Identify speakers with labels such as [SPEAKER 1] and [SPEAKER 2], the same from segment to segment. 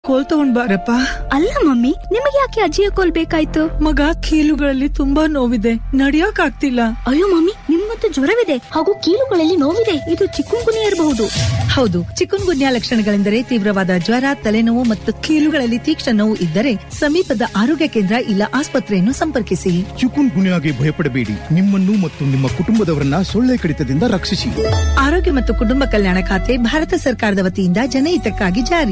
[SPEAKER 1] ಕೋಲ್ ತಗೊಂಡ್ ಬಾರಪ್ಪ
[SPEAKER 2] ಅಲ್ಲ ಮಮ್ಮಿ ನಿಮಗೆ ಯಾಕೆ ಅಜ್ಜಿಯ ಕೋಲ್ ಬೇಕಾಯ್ತು
[SPEAKER 1] ಮಗ ಕೀಲುಗಳಲ್ಲಿ ತುಂಬಾ ನೋವಿದೆ ನಡಿಯಕ್ ಆಗ್ತಿಲ್ಲ
[SPEAKER 2] ಅಯ್ಯೋ ಮಮ್ಮಿ ನಿಮ್ಮಂತೂ ಜ್ವರವಿದೆ ಹಾಗೂ ಕೀಲುಗಳಲ್ಲಿ ನೋವಿದೆ ಇದು ಚಿಕ್ಕುಂಗುನಿ ಇರಬಹುದು
[SPEAKER 3] ಹೌದು ಚಿಕುನ್ ಗುನ್ಯಾ ಲಕ್ಷಣಗಳೆಂದರೆ ತೀವ್ರವಾದ ಜ್ವರ ತಲೆನೋವು ಮತ್ತು ಕೀಲುಗಳಲ್ಲಿ ತೀಕ್ಷ್ಣ ನೋವು ಇದ್ದರೆ ಸಮೀಪದ ಆರೋಗ್ಯ ಕೇಂದ್ರ ಇಲ್ಲ ಆಸ್ಪತ್ರೆಯನ್ನು ಸಂಪರ್ಕಿಸಿ
[SPEAKER 4] ಚಿಕುನ್ ಗುನ್ಯಾಗೆ ಭಯಪಡಬೇಡಿ ನಿಮ್ಮನ್ನು ಮತ್ತು ನಿಮ್ಮ ಕುಟುಂಬದವರನ್ನ ಸೊಳ್ಳೆ ಕಡಿತದಿಂದ ರಕ್ಷಿಸಿ
[SPEAKER 3] ಆರೋಗ್ಯ ಮತ್ತು ಕುಟುಂಬ ಕಲ್ಯಾಣ ಖಾತೆ ಭಾರತ ಸರ್ಕಾರದ ವತಿಯಿಂದ ಜನಹಿತಕ್ಕಾಗಿ ಜಾರಿ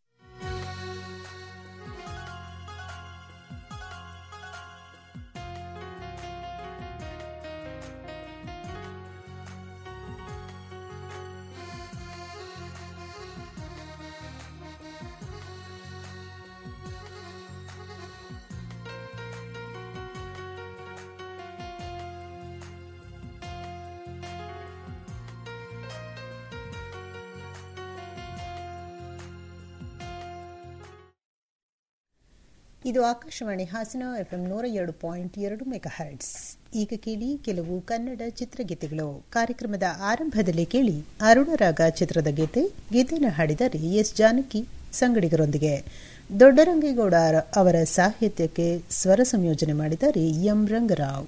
[SPEAKER 5] ಇದು ಆಕಾಶವಾಣಿ ಹಾಸನ ಎಫ್ಎಂ ನೂರ ಎರಡು ಪಾಯಿಂಟ್ ಎರಡು ಮೆಗಾ ಹರ್ಟ್ಸ್ ಈಗ ಕೇಳಿ ಕೆಲವು ಕನ್ನಡ ಚಿತ್ರಗೀತೆಗಳು ಕಾರ್ಯಕ್ರಮದ ಆರಂಭದಲ್ಲಿ ಕೇಳಿ ಅರುಣರಾಗ ಚಿತ್ರದ ಗೀತೆ ಗೀತೆಯನ್ನು ಹಾಡಿದರೆ ಎಸ್ ಜಾನಕಿ ಸಂಗಡಿಗರೊಂದಿಗೆ ದೊಡ್ಡರಂಗೇಗೌಡ ಅವರ ಸಾಹಿತ್ಯಕ್ಕೆ ಸ್ವರ ಸಂಯೋಜನೆ ಮಾಡಿದ್ದಾರೆ ಎಂ ರಂಗರಾವ್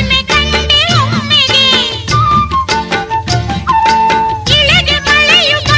[SPEAKER 6] ಇಳೆಗೆ ಮಳೆಯು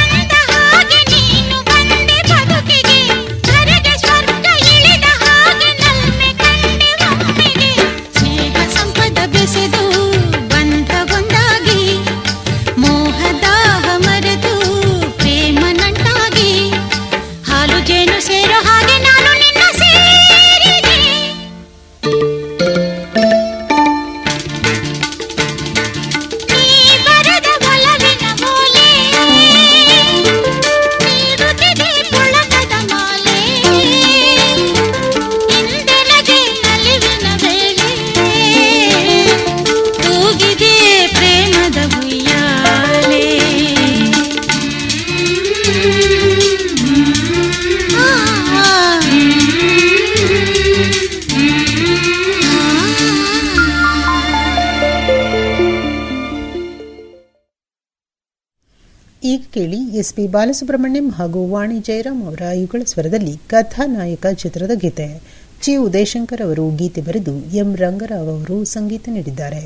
[SPEAKER 5] ಕೇಳಿ ಎಸ್ ಪಿ ಬಾಲಸುಬ್ರಹ್ಮಣ್ಯಂ ಹಾಗೂ ವಾಣಿ ಜಯರಾಮ್ ಅವರ ಯುಗಳ ಸ್ವರದಲ್ಲಿ ಕಥಾನಾಯಕ ಚಿತ್ರದ ಗೀತೆ ಚಿ ಉದಯಶಂಕರ್ ಅವರು ಗೀತೆ ಬರೆದು ಎಂ ರಂಗರಾವ್ ಅವರು ಸಂಗೀತ ನೀಡಿದ್ದಾರೆ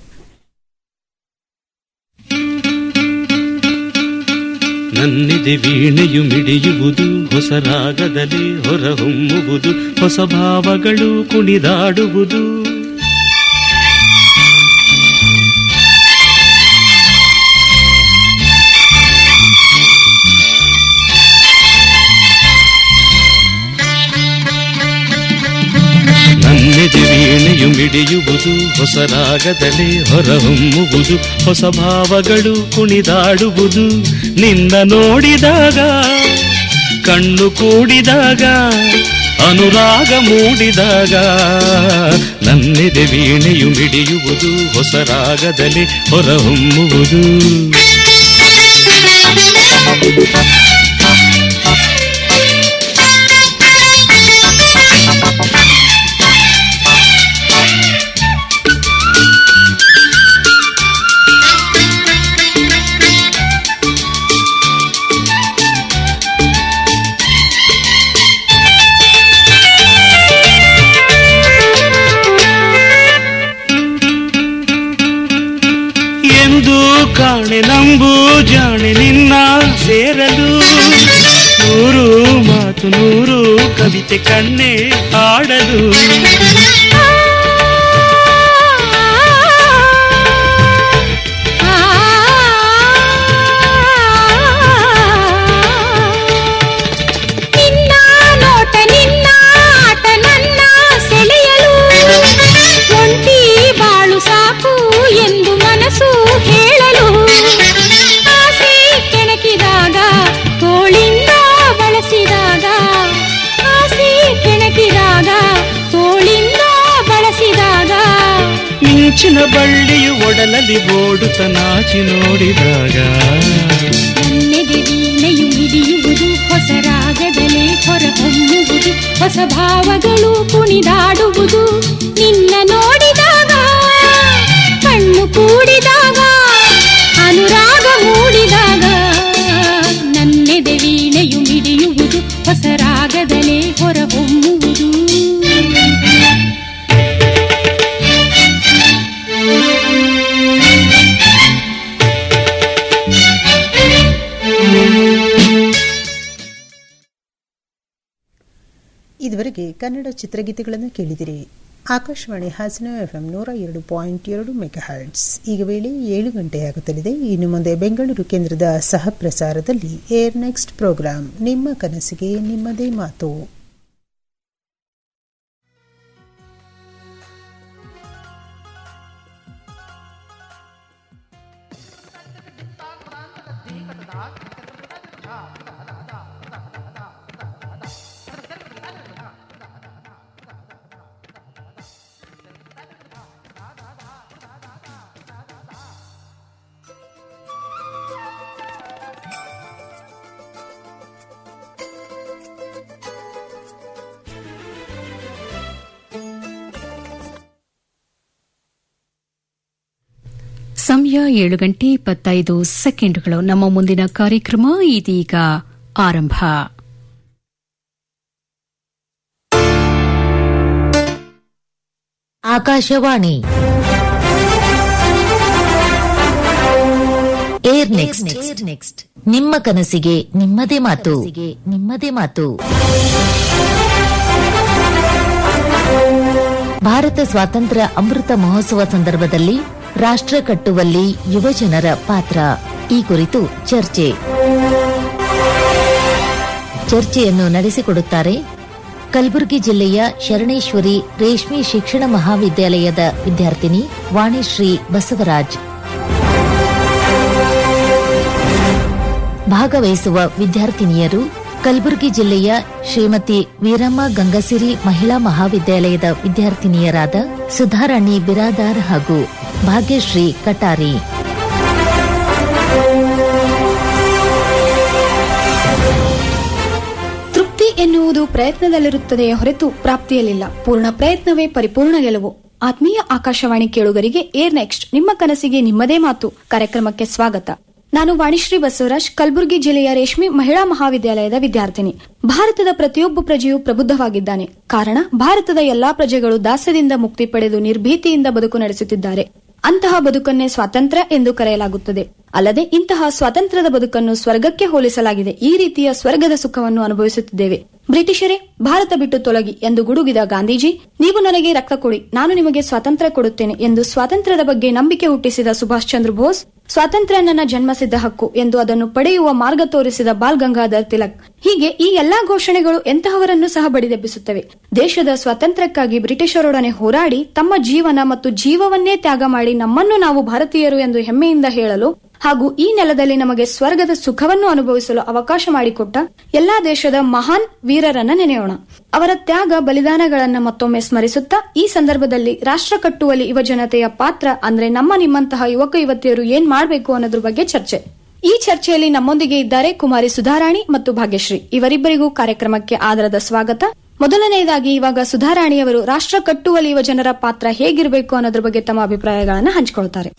[SPEAKER 6] ನನ್ನಿದೆ ವೀಣೆಯು ಮಿಡಿಯುವುದು ಹೊಸ ರಾಗದಲ್ಲಿ ಹೊರಹೊಮ್ಮುವುದು ಹೊಸ ಭಾವಗಳು ಕುಣಿದಾಡುವುದು ನನ್ನಿದೆ ವೀಣೆಯು ಮಿಡಿಯುವುದು ಹೊಸ ರಾಗದಲ್ಲಿ ಹೊರಹೊಮ್ಮುವುದು ಹೊಸ ಭಾವಗಳು ಕುಣಿದಾಡುವುದು ನಿನ್ನ ನೋಡಿದಾಗ ಕಣ್ಣು ಕೂಡಿದಾಗ ಅನುರಾಗ ಮೂಡಿದಾಗ ನನ್ನಿದೆ ವೀಣೆಯು ಮಿಡಿಯುವುದು ಹೊಸ ರಾಗದಲ್ಲಿ ಹೊರಹೊಮ್ಮುವುದು ಎಂದು ಕಾಣೆ ನಂಬು ಜಾಣೆ ನಿನ್ನ ಸೇರಲು ನೂರು ಮಾತು ನೂರು ಕವಿತೆ ಕಣ್ಣೆ ಆಡಲು
[SPEAKER 2] ನಿನ್ನ ನೋಟ ನಿನ್ನ ಆಟ ನನ್ನ ಸೆಳೆಯಲು ಒಂಟಿ ಬಾಳು ಸಾಕು ಎಂದು ಮನಸ್ಸು ಹೇಳಲು ಆಸೆ ಕೆಣಕಿದಾಗ ತೋಳಿಂದ ಬಳಸಿದಾಗ ಆಸೆ ಕೆಣಕಿದಾಗ ತೋಳಿಂದ ಬಳಸಿದಾಗ
[SPEAKER 6] ಮಿಂಚಿನ ಬಳ್ಳಿಯು ಒಡಲಲ್ಲಿ ಓಡುತ್ತ ನಾಚಿ ನೋಡಿದಾಗ
[SPEAKER 2] ನನ್ನೆದೆ ವೀಣೆಯು ಮಿಡಿಯುವುದು ಹೊಸ ರಾಗದಲೇ ಹೊರಹೊಮ್ಮುವುದು ಹೊಸ ಭಾವಗಳು ಕುಣಿದಾಡುವುದು ನಿನ್ನ ನೋಡಿದಾಗ ಕಣ್ಣು ಕೂಡಿದಾಗ ಅನುರಾಗ ಮೂಡಿದಾಗ ನನ್ನೆದೆ ವೀಣೆಯು ಮಿಡಿಯುವುದು ಹೊಸ ರಾಗದಲೇ ಹೊರಹೊಮ್ಮುವುದು
[SPEAKER 5] ಇದುವರೆಗೆ ಕನ್ನಡ ಚಿತ್ರಗೀತೆಗಳನ್ನು ಕೇಳಿದಿರಿ ಆಕಾಶವಾಣಿ ಹಾಸನ ಎಫ್ಎಂ ನೂರ ಎರಡು ಪಾಯಿಂಟ್ ಎರಡು ಮೆಗಾಹರ್ಟ್ಸ್ ಈಗ ವೇಳೆ ಏಳು ಗಂಟೆಯಾಗುತ್ತಲಿದೆ ಇನ್ನು ಮುಂದೆ ಬೆಂಗಳೂರು ಕೇಂದ್ರದ ಸಹ ಪ್ರಸಾರದಲ್ಲಿ ಏರ್ ನೆಕ್ಸ್ಟ್ ಪ್ರೋಗ್ರಾಂ ನಿಮ್ಮ ಕನಸಿಗೆ ನಿಮ್ಮದೇ ಮಾತು
[SPEAKER 7] ಸಮಯ ಏಳು ಗಂಟೆ ಇಪ್ಪತ್ತೈದು ಸೆಕೆಂಡುಗಳು ನಮ್ಮ ಮುಂದಿನ ಕಾರ್ಯಕ್ರಮ ಇದೀಗ ಆರಂಭ
[SPEAKER 8] ಆಕಾಶವಾಣಿ ಏರ್ ನೆಕ್ಸ್ಟ್ ನೆಕ್ಸ್ಟ್ ನಿಮ್ಮ ಕನಸಿಗೆ ನಿಮ್ಮದೇ ಮಾತು ನಿಮ್ಮದೇ ಮಾತು ಭಾರತ ಸ್ವಾತಂತ್ರ್ಯ ಅಮೃತ ಮಹೋತ್ಸವ ಸಂದರ್ಭದಲ್ಲಿ ರಾಷ್ಟ್ರ ಕಟ್ಟುವಲ್ಲಿ ಯುವಜನರ ಪಾತ್ರ ಈ ಕುರಿತು ಚರ್ಚೆ ಚರ್ಚೆಯನ್ನು ನಡೆಸಿಕೊಡುತ್ತಾರೆ ಕಲಬುರಗಿ ಜಿಲ್ಲೆಯ ಶರಣೇಶ್ವರಿ ರೇಷ್ಮೆ ಶಿಕ್ಷಣ ಮಹಾವಿದ್ಯಾಲಯದ ವಿದ್ಯಾರ್ಥಿನಿ ವಾಣಿಶ್ರೀ ಬಸವರಾಜ್ ಭಾಗವಹಿಸುವ ವಿದ್ಯಾರ್ಥಿನಿಯರು ಕಲಬುರಗಿ ಜಿಲ್ಲೆಯ ಶ್ರೀಮತಿ ವೀರಮ್ಮ ಗಂಗಸಿರಿ ಮಹಿಳಾ ಮಹಾವಿದ್ಯಾಲಯದ ವಿದ್ಯಾರ್ಥಿನಿಯರಾದ ಸುಧಾರಾಣಿ ಬಿರಾದಾರ್ ಹಾಗೂ ಭಾಗ್ಯಶ್ರೀ ಕಟಾರಿ
[SPEAKER 9] ತೃಪ್ತಿ ಎನ್ನುವುದು ಪ್ರಯತ್ನದಲ್ಲಿರುತ್ತದೆಯೇ ಹೊರತು ಪ್ರಾಪ್ತಿಯಲ್ಲಿಲ್ಲ ಪೂರ್ಣ ಪ್ರಯತ್ನವೇ ಪರಿಪೂರ್ಣ ಗೆಲುವು ಆತ್ಮೀಯ ಆಕಾಶವಾಣಿ ಕೇಳುಗರಿಗೆ ಏರ್ ನೆಕ್ಸ್ಟ್ ನಿಮ್ಮ ಕನಸಿಗೆ ನಿಮ್ಮದೇ ಮಾತು ಕಾರ್ಯಕ್ರಮಕ್ಕೆ ಸ್ವಾಗತ ನಾನು ವಾಣಿಶ್ರೀ ಬಸವರಾಜ್ ಕಲಬುರಗಿ ಜಿಲ್ಲೆಯ ರೇಷ್ಮೆ ಮಹಿಳಾ ಮಹಾವಿದ್ಯಾಲಯದ ವಿದ್ಯಾರ್ಥಿನಿ ಭಾರತದ ಪ್ರತಿಯೊಬ್ಬ ಪ್ರಜೆಯೂ ಪ್ರಬುದ್ಧವಾಗಿದ್ದಾನೆ ಕಾರಣ ಭಾರತದ ಎಲ್ಲಾ ಪ್ರಜೆಗಳು ದಾಸ್ಯದಿಂದ ಮುಕ್ತಿ ಪಡೆದು ನಿರ್ಭೀತಿಯಿಂದ ಬದುಕು ನಡೆಸುತ್ತಿದ್ದಾರೆ ಅಂತಹ ಬದುಕನ್ನೇ ಸ್ವಾತಂತ್ರ್ಯ ಎಂದು ಕರೆಯಲಾಗುತ್ತದೆ ಅಲ್ಲದೆ ಇಂತಹ ಸ್ವಾತಂತ್ರ್ಯದ ಬದುಕನ್ನು ಸ್ವರ್ಗಕ್ಕೆ ಹೋಲಿಸಲಾಗಿದೆ ಈ ರೀತಿಯ ಸ್ವರ್ಗದ ಸುಖವನ್ನು ಅನುಭವಿಸುತ್ತಿದ್ದೇವೆ ಬ್ರಿಟಿಷರೇ ಭಾರತ ಬಿಟ್ಟು ತೊಲಗಿ ಎಂದು ಗುಡುಗಿದ ಗಾಂಧೀಜಿ ನೀವು ನನಗೆ ರಕ್ತ ಕೊಡಿ ನಾನು ನಿಮಗೆ ಸ್ವಾತಂತ್ರ್ಯ ಕೊಡುತ್ತೇನೆ ಎಂದು ಸ್ವಾತಂತ್ರ್ಯದ ಬಗ್ಗೆ ನಂಬಿಕೆ ಹುಟ್ಟಿಸಿದ ಸುಭಾಷ್ ಚಂದ್ರ ಬೋಸ್ ಸ್ವಾತಂತ್ರ್ಯ ನನ್ನ ಜನ್ಮಸಿದ್ಧ ಹಕ್ಕು ಎಂದು ಅದನ್ನು ಪಡೆಯುವ ಮಾರ್ಗ ತೋರಿಸಿದ ಬಾಲ್ ಗಂಗಾಧರ್ ತಿಲಕ್ ಹೀಗೆ ಈ ಎಲ್ಲಾ ಘೋಷಣೆಗಳು ಎಂತಹವರನ್ನು ಸಹ ಬಡಿದೆಬ್ಬಿಸುತ್ತವೆ ದೇಶದ ಸ್ವಾತಂತ್ರ್ಯಕ್ಕಾಗಿ ಬ್ರಿಟಿಷರೊಡನೆ ಹೋರಾಡಿ ತಮ್ಮ ಜೀವನ ಮತ್ತು ಜೀವವನ್ನೇ ತ್ಯಾಗ ಮಾಡಿ ನಮ್ಮನ್ನು ನಾವು ಭಾರತೀಯರು ಎಂದು ಹೆಮ್ಮೆಯಿಂದ ಹೇಳಲು ಹಾಗೂ ಈ ನೆಲದಲ್ಲಿ ನಮಗೆ ಸ್ವರ್ಗದ ಸುಖವನ್ನು ಅನುಭವಿಸಲು ಅವಕಾಶ ಮಾಡಿಕೊಟ್ಟ ಎಲ್ಲಾ ದೇಶದ ಮಹಾನ್ ವೀರರನ್ನ ನೆನೆಯೋಣ ಅವರ ತ್ಯಾಗ ಬಲಿದಾನಗಳನ್ನ ಮತ್ತೊಮ್ಮೆ ಸ್ಮರಿಸುತ್ತಾ ಈ ಸಂದರ್ಭದಲ್ಲಿ ರಾಷ್ಟ್ರ ಕಟ್ಟುವಲ್ಲಿ ಯುವ ಜನತೆಯ ಪಾತ್ರ ಅಂದ್ರೆ ನಮ್ಮ ನಿಮ್ಮಂತಹ ಯುವಕ ಯುವತಿಯರು ಏನ್ ಮಾಡಬೇಕು ಅನ್ನೋದ್ರ ಬಗ್ಗೆ ಚರ್ಚೆ ಈ ಚರ್ಚೆಯಲ್ಲಿ ನಮ್ಮೊಂದಿಗೆ ಇದ್ದಾರೆ ಕುಮಾರಿ ಸುಧಾರಾಣಿ ಮತ್ತು ಭಾಗ್ಯಶ್ರೀ ಇವರಿಬ್ಬರಿಗೂ ಕಾರ್ಯಕ್ರಮಕ್ಕೆ ಆದರದ ಸ್ವಾಗತ ಮೊದಲನೆಯದಾಗಿ ಇವಾಗ ಸುಧಾರಾಣಿಯವರು ರಾಷ್ಟ್ರ ಕಟ್ಟುವಲ್ಲಿ ಯುವ ಜನರ ಪಾತ್ರ ಹೇಗಿರಬೇಕು ಅನ್ನೋದ್ರ ಬಗ್ಗೆ ತಮ್ಮ ಅಭಿಪ್ರಾಯಗಳನ್ನು ಹಂಚಿಕೊಳ್ತಾರೆ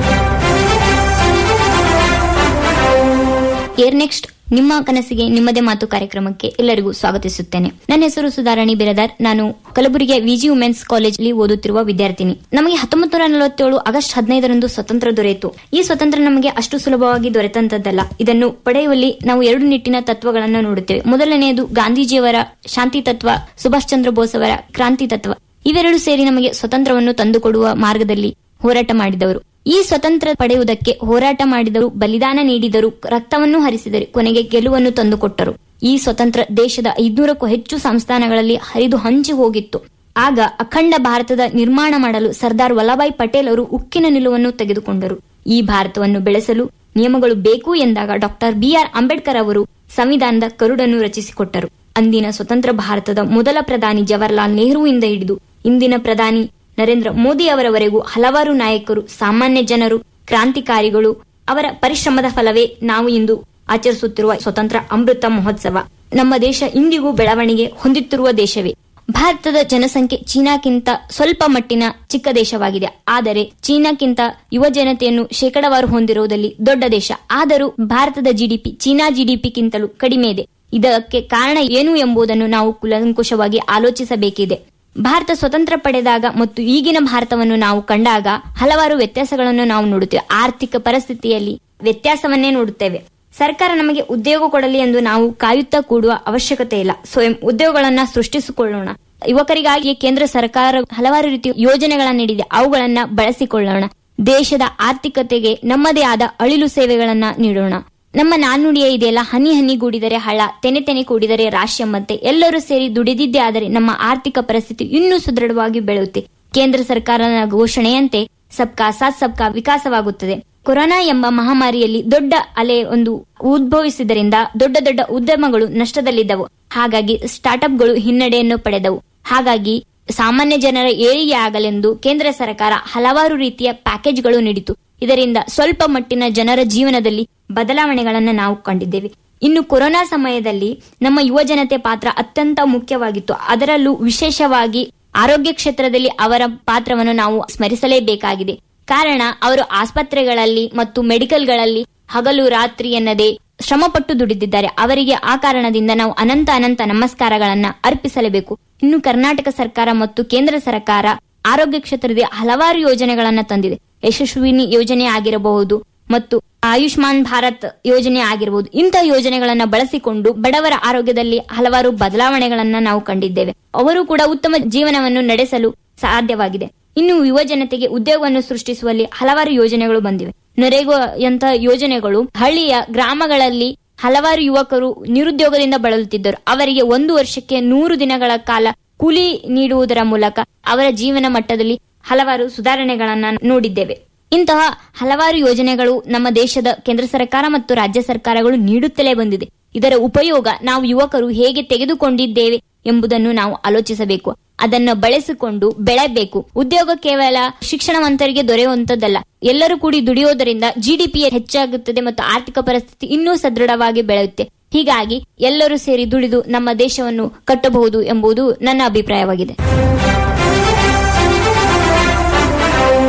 [SPEAKER 10] ಏರ್ ನೆಕ್ಸ್ಟ್ ನಿಮ್ಮ ಕನಸಿಗೆ ನಿಮ್ಮದೇ ಮಾತು ಕಾರ್ಯಕ್ರಮಕ್ಕೆ ಎಲ್ಲರಿಗೂ ಸ್ವಾಗತಿಸುತ್ತೇನೆ ನನ್ನ ಹೆಸರು ಸುಧಾರಾಣಿ ಬಿರದಾರ್ ನಾನು ಕಲಬುರಗಿಯ ವಿಜಿ ವುಮೆನ್ಸ್ ಕಾಲೇಜ್ನಲ್ಲಿ ಓದುತ್ತಿರುವ ವಿದ್ಯಾರ್ಥಿನಿ ನಮಗೆ ಹತ್ತೊಂಬತ್ತು ನೂರ ನಲವತ್ತೇಳು ಆಗಸ್ಟ್ ಹದಿನೈದರಂದು ಸ್ವತಂತ್ರ ದೊರೆಯಿತು ಈ ಸ್ವತಂತ್ರ ನಮಗೆ ಅಷ್ಟು ಸುಲಭವಾಗಿ ದೊರೆತಂತದ್ದಲ್ಲ ಇದನ್ನು ಪಡೆಯುವಲ್ಲಿ ನಾವು ಎರಡು ನಿಟ್ಟಿನ ತತ್ವಗಳನ್ನು ನೋಡುತ್ತೇವೆ ಮೊದಲನೆಯದು ಗಾಂಧೀಜಿಯವರ ಶಾಂತಿ ತತ್ವ ಸುಭಾಷ್ ಚಂದ್ರ ಬೋಸ್ ಅವರ ಕ್ರಾಂತಿ ತತ್ವ ಇವೆರಡು ಸೇರಿ ನಮಗೆ ಸ್ವತಂತ್ರವನ್ನು ತಂದುಕೊಡುವ ಮಾರ್ಗದಲ್ಲಿ ಹೋರಾಟ ಮಾಡಿದವರು ಈ ಸ್ವತಂತ್ರ ಪಡೆಯುವುದಕ್ಕೆ ಹೋರಾಟ ಮಾಡಿದರು ಬಲಿದಾನ ನೀಡಿದರು ರಕ್ತವನ್ನು ಹರಿಸಿದರು ಕೊನೆಗೆ ಗೆಲುವನ್ನು ತಂದುಕೊಟ್ಟರು ಈ ಸ್ವತಂತ್ರ ದೇಶದ ಐದ್ನೂರಕ್ಕೂ ಹೆಚ್ಚು ಸಂಸ್ಥಾನಗಳಲ್ಲಿ ಹರಿದು ಹಂಚಿ ಹೋಗಿತ್ತು ಆಗ ಅಖಂಡ ಭಾರತದ ನಿರ್ಮಾಣ ಮಾಡಲು ಸರ್ದಾರ್ ವಲ್ಲಭಾಯ್ ಪಟೇಲ್ ಅವರು ಉಕ್ಕಿನ ನಿಲುವನ್ನು ತೆಗೆದುಕೊಂಡರು ಈ ಭಾರತವನ್ನು ಬೆಳೆಸಲು ನಿಯಮಗಳು ಬೇಕು ಎಂದಾಗ ಡಾಕ್ಟರ್ ಬಿಆರ್ ಅಂಬೇಡ್ಕರ್ ಅವರು ಸಂವಿಧಾನದ ಕರುಡನ್ನು ರಚಿಸಿಕೊಟ್ಟರು ಅಂದಿನ ಸ್ವತಂತ್ರ ಭಾರತದ ಮೊದಲ ಪ್ರಧಾನಿ ಜವಾಹರ್ಲಾಲ್ ನೆಹರುವಿಂದ ಹಿಡಿದು ಇಂದಿನ ಪ್ರಧಾನಿ ನರೇಂದ್ರ ಮೋದಿ ಅವರವರೆಗೂ ಹಲವಾರು ನಾಯಕರು ಸಾಮಾನ್ಯ ಜನರು ಕ್ರಾಂತಿಕಾರಿಗಳು ಅವರ ಪರಿಶ್ರಮದ ಫಲವೇ ನಾವು ಇಂದು ಆಚರಿಸುತ್ತಿರುವ ಸ್ವತಂತ್ರ ಅಮೃತ ಮಹೋತ್ಸವ ನಮ್ಮ ದೇಶ ಇಂದಿಗೂ ಬೆಳವಣಿಗೆ ಹೊಂದುತ್ತಿರುವ ದೇಶವೇ ಭಾರತದ ಜನಸಂಖ್ಯೆ ಚೀನಾಕ್ಕಿಂತ ಸ್ವಲ್ಪ ಮಟ್ಟಿನ ಚಿಕ್ಕ ದೇಶವಾಗಿದೆ ಆದರೆ ಚೀನಾಕ್ಕಿಂತ ಯುವ ಜನತೆಯನ್ನು ಶೇಕಡವಾರು ಹೊಂದಿರುವುದಲ್ಲಿ ದೊಡ್ಡ ದೇಶ ಆದರೂ ಭಾರತದ ಜಿಡಿಪಿ ಚೀನಾ ಜಿಡಿಪಿಗಿಂತಲೂ ಕಡಿಮೆ ಇದೆ ಇದಕ್ಕೆ ಕಾರಣ ಏನು ಎಂಬುದನ್ನು ನಾವು ಕುಲಂಕುಷವಾಗಿ ಆಲೋಚಿಸಬೇಕಿದೆ ಭಾರತ ಸ್ವತಂತ್ರ ಪಡೆದಾಗ ಮತ್ತು ಈಗಿನ ಭಾರತವನ್ನು ನಾವು ಕಂಡಾಗ ಹಲವಾರು ವ್ಯತ್ಯಾಸಗಳನ್ನು ನಾವು ನೋಡುತ್ತೇವೆ ಆರ್ಥಿಕ ಪರಿಸ್ಥಿತಿಯಲ್ಲಿ ವ್ಯತ್ಯಾಸವನ್ನೇ ನೋಡುತ್ತೇವೆ ಸರ್ಕಾರ ನಮಗೆ ಉದ್ಯೋಗ ಕೊಡಲಿ ಎಂದು ನಾವು ಕಾಯುತ್ತಾ ಕೂಡುವ ಅವಶ್ಯಕತೆ ಇಲ್ಲ ಸ್ವಯಂ ಉದ್ಯೋಗಗಳನ್ನ ಸೃಷ್ಟಿಸಿಕೊಳ್ಳೋಣ ಯುವಕರಿಗಾಗಿ ಕೇಂದ್ರ ಸರ್ಕಾರ ಹಲವಾರು ರೀತಿಯ ಯೋಜನೆಗಳನ್ನ ನೀಡಿದೆ ಅವುಗಳನ್ನ ಬಳಸಿಕೊಳ್ಳೋಣ ದೇಶದ ಆರ್ಥಿಕತೆಗೆ ನಮ್ಮದೇ ಆದ ಅಳಿಲು ಸೇವೆಗಳನ್ನ ನೀಡೋಣ ನಮ್ಮ ನಾಣ್ಣುಡಿಯೇ ಇದೆಯಲ್ಲ ಹನಿ ಹನಿ ಗೂಡಿದರೆ ಹಳ್ಳ ತೆನೆ ತೆನೆ ಕೂಡಿದರೆ ರಾಶಿ ಎಂಬಂತೆ ಎಲ್ಲರೂ ಸೇರಿ ದುಡಿದಿದ್ದೇ ಆದರೆ ನಮ್ಮ ಆರ್ಥಿಕ ಪರಿಸ್ಥಿತಿ ಇನ್ನೂ ಸುದೃಢವಾಗಿ ಬೆಳೆಯುತ್ತೆ ಕೇಂದ್ರ ಸರ್ಕಾರದ ಘೋಷಣೆಯಂತೆ ಸಬ್ಕಾ ಸಾಥ್ ಸಬ್ಕಾ ವಿಕಾಸವಾಗುತ್ತದೆ ಕೊರೋನಾ ಎಂಬ ಮಹಾಮಾರಿಯಲ್ಲಿ ದೊಡ್ಡ ಅಲೆ ಒಂದು ಉದ್ಭವಿಸಿದ್ದರಿಂದ ದೊಡ್ಡ ದೊಡ್ಡ ಉದ್ಯಮಗಳು ನಷ್ಟದಲ್ಲಿದ್ದವು ಹಾಗಾಗಿ ಸ್ಟಾರ್ಟ್ಅಪ್ಗಳು ಹಿನ್ನಡೆಯನ್ನು ಪಡೆದವು ಹಾಗಾಗಿ ಸಾಮಾನ್ಯ ಜನರ ಏಳಿಗೆ ಆಗಲೆಂದು ಕೇಂದ್ರ ಸರ್ಕಾರ ಹಲವಾರು ರೀತಿಯ ಪ್ಯಾಕೇಜ್ಗಳು ನೀಡಿತು ಇದರಿಂದ ಸ್ವಲ್ಪ ಮಟ್ಟಿನ ಜನರ ಜೀವನದಲ್ಲಿ ಬದಲಾವಣೆಗಳನ್ನು ನಾವು ಕಂಡಿದ್ದೇವೆ ಇನ್ನು ಕೊರೋನಾ ಸಮಯದಲ್ಲಿ ನಮ್ಮ ಯುವ ಜನತೆ ಪಾತ್ರ ಅತ್ಯಂತ ಮುಖ್ಯವಾಗಿತ್ತು ಅದರಲ್ಲೂ ವಿಶೇಷವಾಗಿ ಆರೋಗ್ಯ ಕ್ಷೇತ್ರದಲ್ಲಿ ಅವರ ಪಾತ್ರವನ್ನು ನಾವು ಸ್ಮರಿಸಲೇಬೇಕಾಗಿದೆ ಕಾರಣ ಅವರು ಆಸ್ಪತ್ರೆಗಳಲ್ಲಿ ಮತ್ತು ಮೆಡಿಕಲ್ಗಳಲ್ಲಿ ಹಗಲು ರಾತ್ರಿ ಎನ್ನದೆ ಶ್ರಮಪಟ್ಟು ದುಡಿದಿದ್ದಾರೆ ಅವರಿಗೆ ಆ ಕಾರಣದಿಂದ ನಾವು ಅನಂತ ಅನಂತ ನಮಸ್ಕಾರಗಳನ್ನ ಅರ್ಪಿಸಲೇಬೇಕು ಇನ್ನು ಕರ್ನಾಟಕ ಸರ್ಕಾರ ಮತ್ತು ಕೇಂದ್ರ ಸರ್ಕಾರ ಆರೋಗ್ಯ ಕ್ಷೇತ್ರದಲ್ಲಿ ಹಲವಾರು ಯೋಜನೆಗಳನ್ನ ತಂದಿದೆ ಯಶಸ್ವಿನಿ ಯೋಜನೆ ಆಗಿರಬಹುದು ಮತ್ತು ಆಯುಷ್ಮಾನ್ ಭಾರತ್ ಯೋಜನೆ ಆಗಿರಬಹುದು ಇಂತಹ ಯೋಜನೆಗಳನ್ನ ಬಳಸಿಕೊಂಡು ಬಡವರ ಆರೋಗ್ಯದಲ್ಲಿ ಹಲವಾರು ಬದಲಾವಣೆಗಳನ್ನ ನಾವು ಕಂಡಿದ್ದೇವೆ ಅವರು ಕೂಡ ಉತ್ತಮ ಜೀವನವನ್ನು ನಡೆಸಲು ಸಾಧ್ಯವಾಗಿದೆ ಇನ್ನು ಯುವ ಜನತೆಗೆ ಉದ್ಯೋಗವನ್ನು ಸೃಷ್ಟಿಸುವಲ್ಲಿ ಹಲವಾರು ಯೋಜನೆಗಳು ಬಂದಿವೆ ನರೇಗಾ ಯೋಜನೆಗಳು ಹಳ್ಳಿಯ ಗ್ರಾಮಗಳಲ್ಲಿ ಹಲವಾರು ಯುವಕರು ನಿರುದ್ಯೋಗದಿಂದ ಬಳಲುತ್ತಿದ್ದರು ಅವರಿಗೆ ಒಂದು ವರ್ಷಕ್ಕೆ ನೂರು ದಿನಗಳ ಕಾಲ ಕೂಲಿ ನೀಡುವುದರ ಮೂಲಕ ಅವರ ಜೀವನ ಮಟ್ಟದಲ್ಲಿ ಹಲವಾರು ಸುಧಾರಣೆಗಳನ್ನ ನೋಡಿದ್ದೇವೆ ಇಂತಹ ಹಲವಾರು ಯೋಜನೆಗಳು ನಮ್ಮ ದೇಶದ ಕೇಂದ್ರ ಸರ್ಕಾರ ಮತ್ತು ರಾಜ್ಯ ಸರ್ಕಾರಗಳು ನೀಡುತ್ತಲೇ ಬಂದಿದೆ ಇದರ ಉಪಯೋಗ ನಾವು ಯುವಕರು ಹೇಗೆ ತೆಗೆದುಕೊಂಡಿದ್ದೇವೆ ಎಂಬುದನ್ನು ನಾವು ಆಲೋಚಿಸಬೇಕು ಅದನ್ನು ಬಳಸಿಕೊಂಡು ಬೆಳೆಬೇಕು ಉದ್ಯೋಗ ಕೇವಲ ಶಿಕ್ಷಣವಂತರಿಗೆ ದೊರೆಯುವಂತದ್ದಲ್ಲ ಎಲ್ಲರೂ ಕೂಡಿ ದುಡಿಯೋದರಿಂದ ಜಿಡಿಪಿ ಹೆಚ್ಚಾಗುತ್ತದೆ ಮತ್ತು ಆರ್ಥಿಕ ಪರಿಸ್ಥಿತಿ ಇನ್ನೂ ಸದೃಢವಾಗಿ ಬೆಳೆಯುತ್ತೆ ಹೀಗಾಗಿ ಎಲ್ಲರೂ ಸೇರಿ ದುಡಿದು ನಮ್ಮ ದೇಶವನ್ನು ಕಟ್ಟಬಹುದು ಎಂಬುದು ನನ್ನ ಅಭಿಪ್ರಾಯವಾಗಿದೆ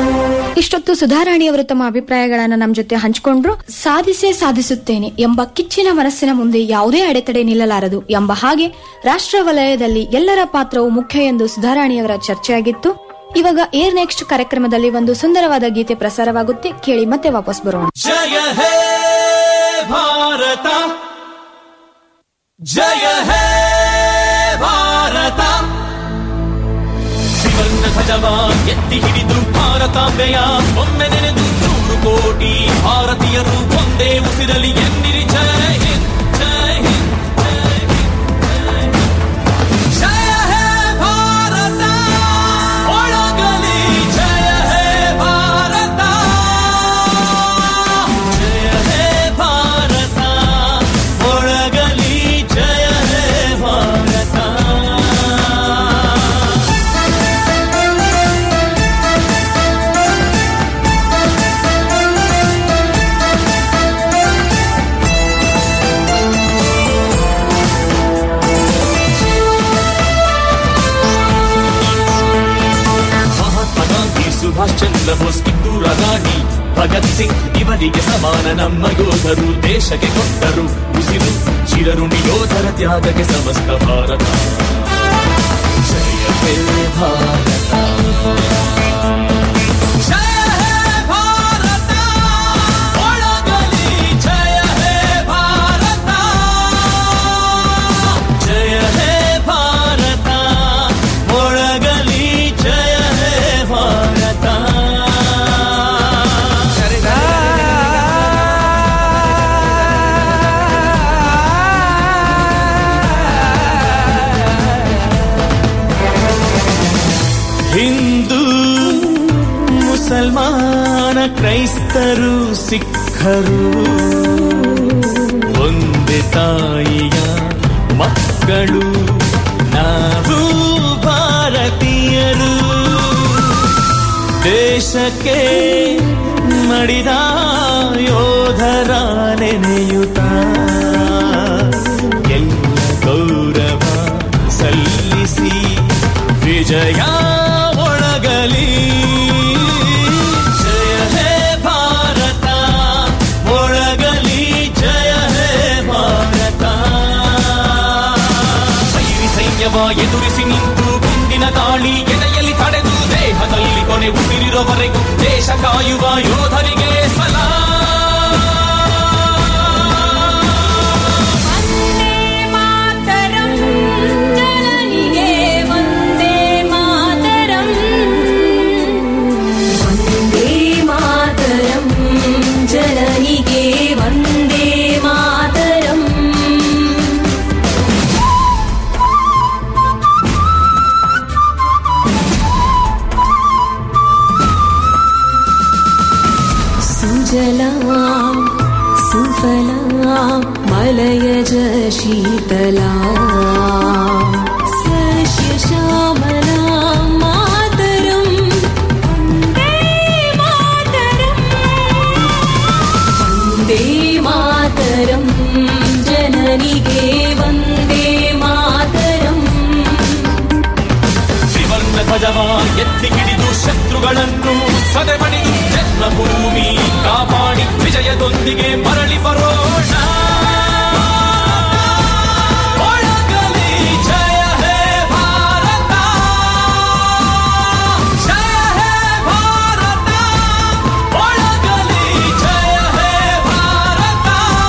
[SPEAKER 9] ಇಷ್ಟೊತ್ತು ಸುಧಾರಾಣಿಯವರು ತಮ್ಮ ಅಭಿಪ್ರಾಯಗಳನ್ನ ನಮ್ಮ ಜೊತೆ ಹಂಚಿಕೊಂಡ್ರು ಸಾಧಿಸೇ ಸಾಧಿಸುತ್ತೇನೆ ಎಂಬ ಕಿಚ್ಚಿನ ಮನಸ್ಸಿನ ಮುಂದೆ ಯಾವುದೇ ಅಡೆತಡೆ ನಿಲ್ಲಲಾರದು ಎಂಬ ಹಾಗೆ ರಾಷ್ಟ್ರ ವಲಯದಲ್ಲಿ ಎಲ್ಲರ ಪಾತ್ರವು ಮುಖ್ಯ ಎಂದು ಸುಧಾರಾಣಿಯವರ ಚರ್ಚೆಯಾಗಿತ್ತು ಇವಾಗ ಏರ್ ನೆಕ್ಸ್ಟ್ ಕಾರ್ಯಕ್ರಮದಲ್ಲಿ ಒಂದು ಸುಂದರವಾದ ಗೀತೆ ಪ್ರಸಾರವಾಗುತ್ತೆ ಕೇಳಿ ಮತ್ತೆ ವಾಪಸ್ ಬರೋಣ
[SPEAKER 11] ಜಯ ಹೇ ಭಾರತ ಜಯ ಹೇ ಭಾರತ ತ್ರಿವರ್ಣ ಧ್ವಜವ ಎತ್ತಿ ಹಿಡಿದು ಭಾರತಾಂಬೆಯ ಒಮ್ಮೆ ನೆನೆದು ನೂರು ಕೋಟಿ ಭಾರತೀಯರು ಒಂದೇ ಉಸಿರಲಿ ಎನ್ನಿರಿ ಜಯ ಹಿಂದ್ ಜಯ ಹಿಂದ್ ಜಯ ಹಿಂದ್ ಜಯ ಹೇ ಭಾರತ ಒಳಗಲಿ ಜಯ ಹೇ ಭಾರತ ಜಯ ಹೇ ಭಾರತ ಒಳಗಲಿ ಜಯ ಹೇ ಭಾರತ ಮಹಾತ್ಮ ಗಾಂಧಿ ಸುಭಾಷ್ ಚಂದ್ರ ಬೋಸ್ ಕಿತ್ತೂರ ರಾಣಿ ಭಗತ್ ಸಿಂಗ್ ಇವರಿಗೆ ಸಮಾನ ನಮ್ಮ ಯೋಧರು ದೇಶಕ್ಕೆ ಕೊಟ್ಟರು ಉಸಿರು ಚಿರಋಣಿ ಯೋಧರ ತ್ಯಾಗಕ್ಕೆ ಸಮಸ್ತ ಭಾರತ ಜಯ ಹೇ ಭಾರತ ಜಯ ಹೇ ಭಾರತ ಒಳಗಲಿ ಜಯ ಹೇ ಭಾರತ ಜಯ ಹೇ ಭಾರತ ಒಳಗಲಿ ಜಯ ಹೇ ಭಾರತ ಹಿಂದೂ ಮುಸಲ್ಮಾನ ಕ್ರೈಸ್ತರು ಸಿಖ್ಖರು ಒಂದೇ ತಾಯಿಯ ಮಕ್ಕಳು ನಾವು ಭಾರತೀಯರು ದೇಶಕ್ಕೆ ಮಡಿದ ಯೋಧರ ನೆನೆಯುತ್ತ ಎಲ್ಲ ಗೌರವ ಸಲ್ಲಿಸಿ ವಿಜಯ ಒಳಗಲಿ ಜಯ ಹೇ ಭಾರತ ಒಳಗಲಿ ಜಯ ಹೇ ಭಾರತ ಸೈರಿ ಸೈನ್ಯವ ಎದುರಿಸಿ ನಿಂತು ಗುಂಡಿನ ದಾಳಿ ಎದೆಯಲ್ಲಿ ತಡೆದು ದೇಹದಲ್ಲಿ ಕೊನೆ ಉಸಿರಿರುವವರೆಗೂ ದೇಶ ಕಾಯುವ ಯೋಧರಿಗೆ ಸಲಾ
[SPEAKER 12] ಮಾತರಂ ಜನನಿಗೆ ವಂದೇ ಮಾತರಂ ವಂದೇ ಮಾತರಂ ಜನನಿಗೆ ವಂದೇ ಮಾತರಂ सुजलां सुफलां मलयज शीतला सस्यश्यामलां मातरं वन्दे मातरम् वन्दे मातरं जननिगे वन्दे मातरम्
[SPEAKER 11] ತ್ರಿವರ್ಣ ಧ್ವಜವ ಎತ್ತಿ ಹಿಡಿದು ಶತ್ರುಗಳನ್ನು ಸದೆಬಡಿದು ಜನ್ಮಭೂಮಿ ಕಾಪಾಡಿ ವಿಜಯದೊಂದಿಗೆ ಮರಳಿ ಬರೋಣ ಒಳಗಲಿ ಜಯ ಹೇ ಭಾರತ ಜಯ ಹೇ ಭಾರತ ಒಳಗಲಿ ಜಯ ಹೇ ಭಾರತ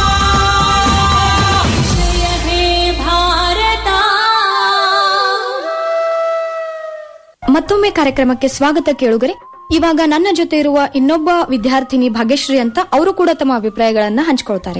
[SPEAKER 12] जय हे भारत
[SPEAKER 9] ಮತ್ತೊಮ್ಮೆ ಕಾರ್ಯಕ್ರಮಕ್ಕೆ ಸ್ವಾಗತ ಕೇಳುಗರೆ ಇವಾಗ ನನ್ನ ಜೊತೆ ಇರುವ ಇನ್ನೊಬ್ಬ ವಿದ್ಯಾರ್ಥಿನಿ ಭಾಗ್ಯಶ್ರೀ ಅಂತ ಅವರು ಕೂಡ ತಮ್ಮ ಅಭಿಪ್ರಾಯಗಳನ್ನ ಹಂಚಿಕೊಳ್ತಾರೆ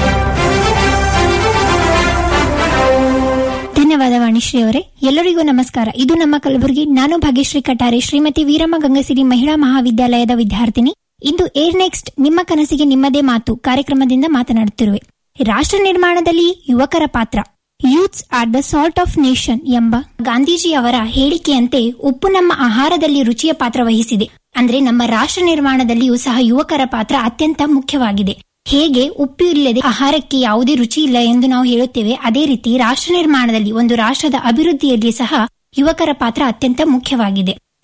[SPEAKER 13] ಧನ್ಯವಾದ ವಾಣಿಶ್ರೀ ಅವರೇ ಎಲ್ಲರಿಗೂ ನಮಸ್ಕಾರ ಇದು ನಮ್ಮ ಕಲಬುರಗಿ ನಾನು ಭಾಗ್ಯಶ್ರೀ ಕಟಾರೆ ಶ್ರೀಮತಿ ವೀರಮ್ಮ ಗಂಗಸಿರಿ ಮಹಿಳಾ ಮಹಾವಿದ್ಯಾಲಯದ ವಿದ್ಯಾರ್ಥಿನಿ ಇಂದು ಏರ್ ನೆಕ್ಸ್ಟ್ ನಿಮ್ಮ ಕನಸಿಗೆ ನಿಮ್ಮದೇ ಮಾತು ಕಾರ್ಯಕ್ರಮದಿಂದ ಮಾತನಾಡುತ್ತಿರುವೆ ರಾಷ್ಟ್ರ ನಿರ್ಮಾಣದಲ್ಲಿ ಯುವಕರ ಪಾತ್ರ youths are the salt of nation ಎಂಬ ಗಾಂಧೀಜಿ ಅವರ ಹೇಳಿಕೆಯಂತೆ ಉಪ್ಪು ನಮ್ಮ ಆಹಾರದಲ್ಲಿ ರುಚಿಯ ಪಾತ್ರ ವಹಿಸಿದೆ ಅಂದ್ರೆ ನಮ್ಮ ರಾಷ್ಟ್ರ ನಿರ್ಮಾಣದಲ್ಲಿಯೂ ಸಹ ಯುವಕರ ಪಾತ್ರ ಅತ್ಯಂತ ಮುಖ್ಯವಾಗಿದೆ ಹೇಗೆ ಉಪ್ಪು ಇಲ್ಲದೆ ಆಹಾರಕ್ಕೆ ಯಾವುದೇ ರುಚಿ ಇಲ್ಲ ಎಂದು ನಾವು ಹೇಳುತ್ತೇವೆ ಅದೇ ರೀತಿ ರಾಷ್ಟ್ರ ನಿರ್ಮಾಣದಲ್ಲಿ ಒಂದು ರಾಷ್ಟ್ರದ ಅಭಿವೃದ್ಧಿಯಲ್ಲಿ ಸಹ ಯುವಕರ ಪಾತ್ರ ಅತ್ಯಂತ ಮುಖ್ಯವಾಗಿದೆ